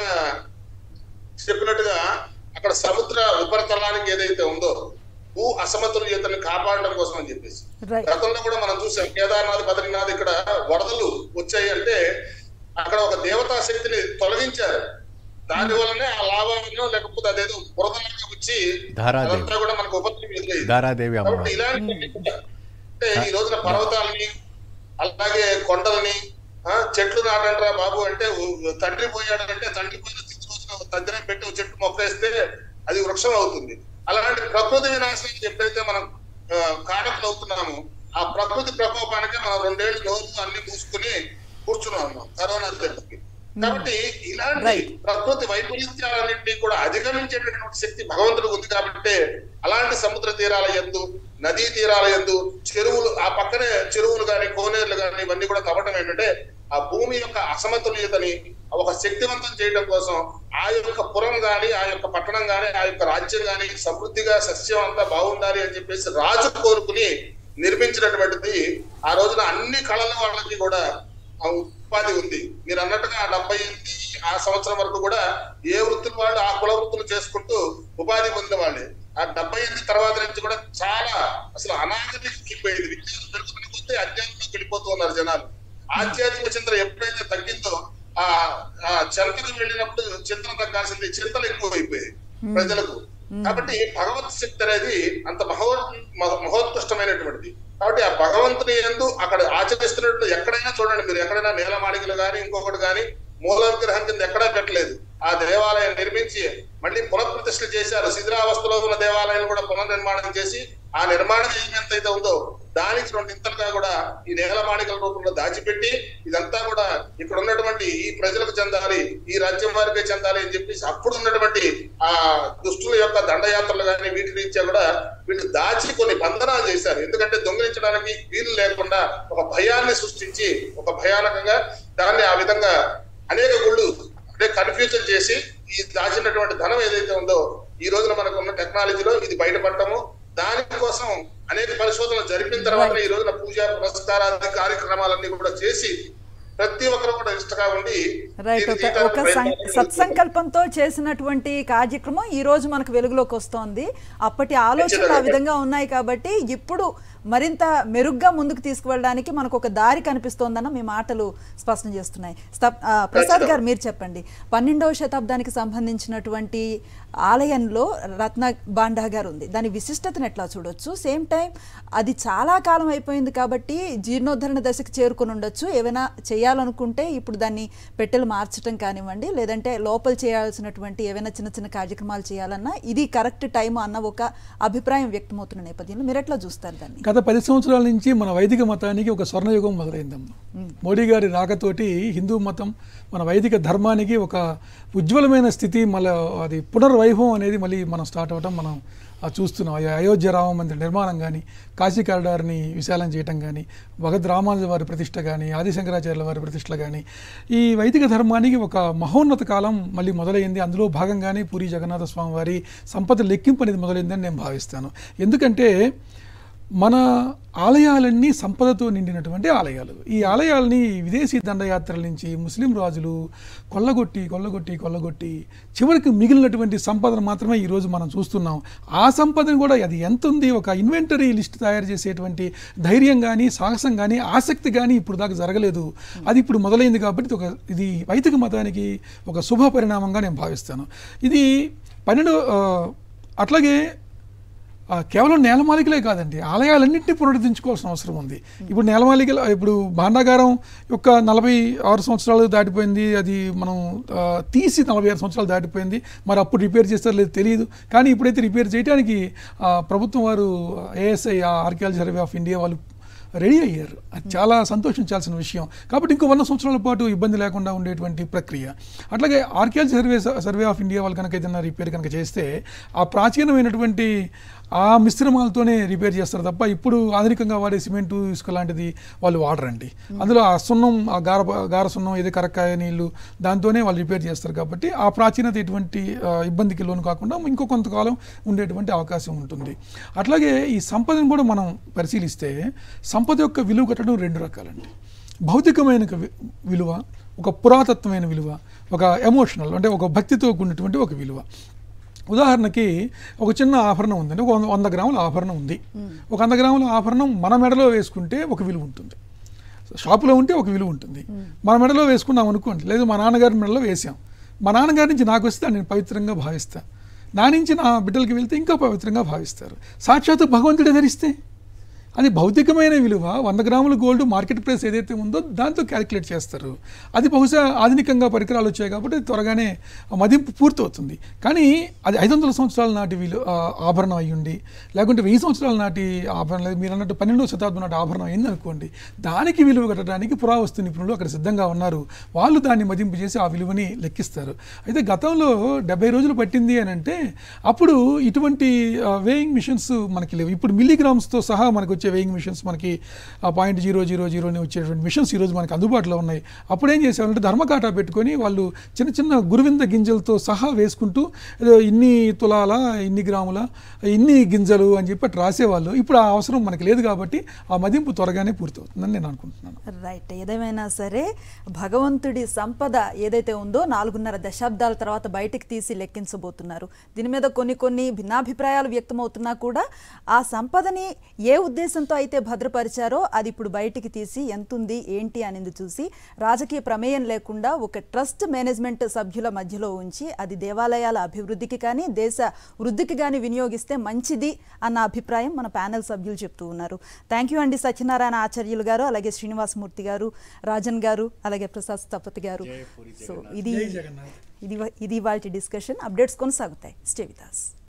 చెప్పినట్టుగా అక్కడ సముద్ర ఉపరితలానికి ఏదైతే ఉందో భూ అసమతుల్యతను కాపాడడం కోసం అని చెప్పేసి రైట్ గతంలో కూడా మనం చూసాం కేదార్నాథ్ బద్రీనాథ్ ఇక్కడ వరదలు వచ్చాయి అంటే అక్కడ ఒక దేవతా శక్తిని తొలగించారు దాని వల్లనే ఆ లాభాలను లేకపోతే అదేదో బురదలాగా వచ్చి ధారాదేవి. అదంతా కూడా మనకు ఉపద్రవం ఎదురయ్యింది దారాదేవి కాబట్టి అమ్మవారు ఇలాంటి అంటే ఈ రోజున పర్వతాలని అలాగే కొండలని ఆ, చెట్లు నాటండ్రా బాబు అంటే ఉ- తండ్రి పోయాడంటే తండ్రి పోయిన స్థితి రోజున తండ్రిని పెట్టి ఒక చెట్టు మొక్కేస్తే అది వృక్షం అవుతుంది అలాంటి ప్రకృతి వినాశనం ఎప్పుడైతే మనం ఆ, కారకులు అవుతున్నామో ఆ ప్రకృతి ప్రకోపానికి మనం రెండేళ్లు రోజు అన్ని మూసుకుని కూర్చున్నాము కరోనా దెబ్బకి కాబట్టి ఇలాంటి Right. ప్రకృతి వైపరీత్యాలన్నింటినీ కూడా అధిగమించేటటువంటి శక్తి భగవంతుడికి ఉంది కాబట్టి అలాంటి సముద్ర తీరాల యందు నదీ తీరాల యందు చెరువులు ఆ పక్కనే చెరువులు గాని కోనేరులు గాని ఇవన్నీ కూడా తవ్వటం ఏంటంటే ఆ భూమి యొక్క అసమతుల్యతని ఒక శక్తివంతం చేయడం కోసం ఆ యొక్క పురం గాని ఆ యొక్క పట్టణం గాని ఆ యొక్క రాజ్యం గాని సమృద్ధిగా సస్యం అంతా బాగుండాలి అని చెప్పేసి రాజు కోరుకుని నిర్మించినటువంటిది ఆ రోజున అన్ని కళల వాళ్ళకి కూడా ఆ ఉపాధి ఉంది మీరు అన్నట్టుగా ఆ డెబ్బై ఎనిమిది ఆ సంవత్సరం వరకు కూడా ఏ వృత్తులు వాళ్ళు ఆ కుల వృత్తులు చేసుకుంటూ ఉపాధి పొందిన వాళ్ళే ఆ డెబ్బై ఎనిమిది తర్వాత నుంచి కూడా చాలా అసలు అనాగరికం వెళ్ళిపోయింది విజ్ఞానం పెరుగుతున్న కొద్దీ అజ్ఞానంలోకి వెళ్ళిపోతూ ఉన్నారు జనాలు ఆధ్యాత్మిక చింతన ఎప్పుడైతే తగ్గిందో ఆ ఆ చింతకు వెళ్ళినప్పుడు చింతన తగ్గాల్సింది చింతలు ఎక్కువ అయిపోయాయి ప్రజలకు కాబట్టి భగవత్ శక్తి అనేది అంత మహో మహో- మహోత్కృష్టమైనటువంటిది కాబట్టి ఆ భగవంతుని ఎందు అక్కడ ఆచరిస్తున్నట్టు ఎక్కడైనా చూడండి మీరు ఎక్కడైనా నీలమాళికలు కానీ ఇంకొకటి కానీ మూల విగ్రహం కింద ఎక్కడా పెట్టలేదు ఆ దేవాలయం నిర్మించి మళ్ళీ పునఃప్రతిష్ఠ చేశారు శిథిలావస్థలో ఉన్న దేవాలయాన్ని కూడా పునర్నిర్మాణం చేసి ఆ నిర్మాణ వ్యయం ఎంతైతే ఉందో దానికి రెండింతలుగా కూడా ఈ నేలమాణికల రూపంలో దాచిపెట్టి ఇదంతా కూడా ఇక్కడ ఉన్నటువంటి ఈ ప్రజలకు చెందాలి ఈ రాజ్యం వారికే చెందాలి అని చెప్పేసి అప్పుడు ఉన్నటువంటి ఆ దుష్టుల యొక్క దండయాత్రలు కానీ వీటి రీత్యా కూడా వీళ్ళు దాచి కొన్ని బంధనాలు చేశారు ఎందుకంటే దొంగిలించడానికి వీలు లేకుండా ఒక భయాన్ని సృష్టించి ఒక భయానకంగా దాన్ని ఆ విధంగా అనేక గుళ్ళు అంటే కన్ఫ్యూజన్ చేసి ఈ దాచినటువంటి ధనం ఏదైతే ఉందో ఈ రోజున మనకు ఉన్న టెక్నాలజీలో ఇది బయటపడటము దానికోసం అనేక పరిశోధనలు జరిపిన తర్వాత ఈ రోజున పూజ పురస్కారాది కార్యక్రమాలన్నీ కూడా చేసి ప్రతి ఒక్కరు కూడా ఇష్టగా ఉండి రైట్ దీన్ని ఒక చేయడానికి ఒక సం- ప్రయత్నం సత్సంకల్పంతో చేసినటువంటి కార్యక్రమం ఈ రోజు మనకు వెలుగులోకి వస్తోంది అప్పటి ఆలోచనలు ఆ విధంగా ఉన్నాయి కాబట్టి ఇప్పుడు మరింత మెరుగ్గా ముందుకు తీసుకువెళ్ళడానికి మనకు ఒక దారి కనిపిస్తోందన్న మీ మాటలు స్పష్టం చేస్తున్నాయి స్త- ఆ, ప్రసాద్ గారు మీరు చెప్పండి పన్నెండవ శతాబ్దానికి సంబంధించినటువంటి ఆలయంలో రత్న భాండాగార్ ఉంది దాని విశిష్టతను ఎట్లా చూడొచ్చు సేమ్ టైం అది చాలా కాలం అయిపోయింది కాబట్టి జీర్ణోద్ధరణ దశకు చేరుకుని ఉండొచ్చు ఏమైనా చేయాలనుకుంటే ఇప్పుడు దాన్ని పెట్టెలు మార్చడం కానివ్వండి లేదంటే లోపల చేయాల్సినటువంటి ఏవైనా చిన్న చిన్న కార్యక్రమాలు చేయాలన్నా ఇది కరెక్ట్ టైం అన్న ఒక అభిప్రాయం వ్యక్తమవుతున్న నేపథ్యంలో మీరు ఎట్లా చూస్తారు దాన్ని గత పది సంవత్సరాల నుంచి మన వైదిక మతానికి ఒక స్వర్ణయుగం మొదలైందమ్మా మోడీ గారి రాకతోటి హిందూ మతం మన వైదిక ధర్మానికి ఒక ఉజ్వలమైన స్థితి మళ్ళీ అది పునర్వైభవం అనేది మళ్ళీ మనం స్టార్ట్ అవ్వటం మనం ఆ చూస్తున్నాం అయో- అయోధ్య రామ మందిర నిర్మాణం కానీ కాశీ కారిడార్ని విశాలం చేయటం కానీ భగత్ రామానుజ వారి ప్రతిష్ట కానీ ఆదిశంకరాచార్యుల వారి ప్రతిష్టలు కానీ ఈ వైదిక ధర్మానికి ఒక మహోన్నత కాలం మళ్ళీ మొదలైంది అందులో భాగంగానే పూరి జగన్నాథ స్వామి వారి సంపద లెక్కింపు అనేది మొదలైందని నేను భావిస్తాను ఎందుకంటే మన ఆలయాలన్నీ సంపదతో నిండినటువంటి ఆలయాలు ఈ ఆలయాల్ని విదేశీ దండయాత్రల నుంచి ముస్లిం రాజులు కొల్లగొట్టి కొల్లగొట్టి కొల్లగొట్టి చివరికి మిగిలినటువంటి సంపదను మాత్రమే ఈరోజు మనం చూస్తున్నాం ఆ సంపదను కూడా అది ఎంత ఉంది ఒక ఇన్వెంటరీ లిస్ట్ తయారు చేసేటువంటి ధైర్యం కానీ సాహసం కానీ ఆసక్తి కానీ ఇప్పుడు దాకా జరగలేదు అది ఇప్పుడు మొదలైంది కాబట్టి ఇది ఒక ఇది వైదిక మతానికి ఒక శుభ పరిణామంగా నేను భావిస్తాను ఇది పన్నెండు ఆ, అట్లాగే ఆ, కేవలం నేలమాలికలే కాదండి ఆలయాలన్నింటినీ పునరుద్ధరించుకోవాల్సిన అవసరం ఉంది ఇప్పుడు నేలమాలికల ఇప్పుడు భాండాగారం యొక్క నలభై ఆరు సంవత్సరాలు దాటిపోయింది అది మనం ఆ, తీసి నలభై ఆరు సంవత్సరాలు దాటిపోయింది మరి అప్పుడు రిపేర్ చేస్తారో లేదో తెలియదు కానీ ఇప్పుడైతే రిపేర్ చేయడానికి ఆ, ప్రభుత్వం వారు ASI archaeology survey of India వాళ్ళు రెడీ అయ్యారు అది చాలా సంతోషించాల్సిన విషయం కాబట్టి ఇంకో వంద సంవత్సరాల పాటు ఇబ్బంది లేకుండా ఉండేటువంటి ప్రక్రియ అట్లాగే archaeology survey survey of India వాళ్ళు కనుక ఏదైనా రిపేర్ కనుక చేస్తే ఆ ప్రాచీనమైనటువంటి ఆ మిశ్రమాలతోనే రిపేర్ చేస్తారు తప్ప ఇప్పుడు ఆధునికంగా వాడే సిమెంటు ఇసుక లాంటిది వాళ్ళు వాడరండి అందులో ఆ సున్నం ఆ గార గార సున్నం ఏదో కరక్కాయ నీళ్ళు దాంతోనే వాళ్ళు రిపేర్ చేస్తారు కాబట్టి ఆ ప్రాచీనత ఎటువంటి ఆ, ఇబ్బందికి లోను కాకుండా ఇంకో కొంతకాలం ఉండేటువంటి అవకాశం ఉంటుంది అట్లాగే ఈ సంపదను కూడా మనం పరిశీలిస్తే సంపద యొక్క విలువ కట్టడం రెండు రకాలండి భౌతికమైన ఒక వి- విలువ ఒక పురాతత్వమైన విలువ ఒక ఎమోషనల్ అంటే ఒక భక్తితో కూడినటువంటి ఒక విలువ ఉదాహరణకి ఒక చిన్న ఆభరణం ఉందండి ఒక వంద- వంద గ్రాముల ఆభరణం ఉంది ఒక వంద గ్రాముల ఆభరణం మన మెడలో వేసుకుంటే ఒక విలువ ఉంటుంది షాపులో ఉంటే ఒక విలువ ఉంటుంది మన మెడలో వేసుకున్నాం అనుకోండి లేదు మా నాన్నగారి మెడలో వేసాం మా నాన్నగారి నుంచి నాకు వస్తే నేను పవిత్రంగా భావిస్తా నా నుంచి నా బిడ్డలకి వెళ్తే ఇంకా పవిత్రంగా భావిస్తారు సాక్షాత్తు భగవంతుడే ధరిస్తే అది భౌతికమైన విలువ వంద గ్రాముల గోల్డ్ మార్కెట్ ప్రైస్ ఏదైతే ఉందో దాంతో క్యాలిక్యులేట్ చేస్తారు అది బహుశా ఆధునికంగా పరికరాలు వచ్చాయి కాబట్టి అది త్వరగానే ఆ మదింపు పూర్తవుతుంది కానీ అది ఐదు వందల సంవత్సరాల నాటి విలు ఆ, ఆభరణం అయ్యుండి లేకుంటే వెయ్యి సంవత్సరాల నాటి ఆభరణం లేదు మీరు అన్నట్టు పన్నెండవ శతాబ్దం నాటి ఆభరణం అయింది అనుకోండి దానికి విలువ కట్టడానికి పురావస్తు నిపుణులు అక్కడ సిద్ధంగా ఉన్నారు వాళ్ళు దాన్ని మదింపు చేసి ఆ విలువని లెక్కిస్తారు అయితే గతంలో డెబ్బై రోజులు పట్టింది అని అంటే అప్పుడు ఇటువంటి వేయింగ్ మిషన్స్ మనకి లేవు ఇప్పుడు మిల్లీగ్రామ్స్తో సహా మనకు వచ్చే వేయింగ్ మిషన్స్ మనకి పాయింట్ జీరో జీరో జీరోని వచ్చేటువంటి మిషన్స్ ఈరోజు మనకి అందుబాటులో ఉన్నాయి అప్పుడు ఏం చేసేవాళ్ళంటే ధర్మకాటా పెట్టుకొని వాళ్ళు చిన్న చిన్న గురువింద గింజలతో సహా వేసుకుంటూ ఏదో ఇన్ని తులాల ఇన్ని గ్రాముల ఇన్ని గింజలు అని చెప్పి అట్లా రాసేవాళ్ళు ఇప్పుడు ఆ అవసరం మనకి లేదు కాబట్టి ఆ మదింపు త్వరగానే పూర్తవుతుందని నేను అనుకుంటున్నాను రైట్ ఏదేమైనా సరే భగవంతుడి సంపద ఏదైతే ఉందో నాలుగున్నర దశాబ్దాల తర్వాత బయటికి తీసి లెక్కించబోతున్నారు దీని మీద కొన్ని కొన్ని భిన్నాభిప్రాయాలు వ్యక్తమవుతున్నా కూడా ఆ సంపదని ఏ ఉద్దేశంతో అయితే భద్రపరిచారో అది ఇప్పుడు బయటికి తీసి ఎంతుంది ఏంటి అనేది చూసి రాజకీయ ప్రమేయం లేకుండా ఒక ట్రస్ట్ మేనేజ్మెంట్ సభ్యుల మధ్యలో ఉంచి అది దేవాలయాల అభివృద్ధికి కానీ దేశ వృద్ధికి కానీ వినియోగిస్తే మంచిది అన్న అభిప్రాయం మన ప్యానెల్ సభ్యులు చెప్తూ ఉన్నారు థ్యాంక్ యూ అండి సత్యనారాయణ ఆచార్యులు గారు అలాగే శ్రీనివాసమూర్తి గారు రాజన్ గారు అలాగే ప్రసాద్ స్థపతి గారు సో ఇది ఇది ఇది వాటి డిస్కషన్ అప్డేట్స్ కొనసాగుతాయి స్టే విత్ us.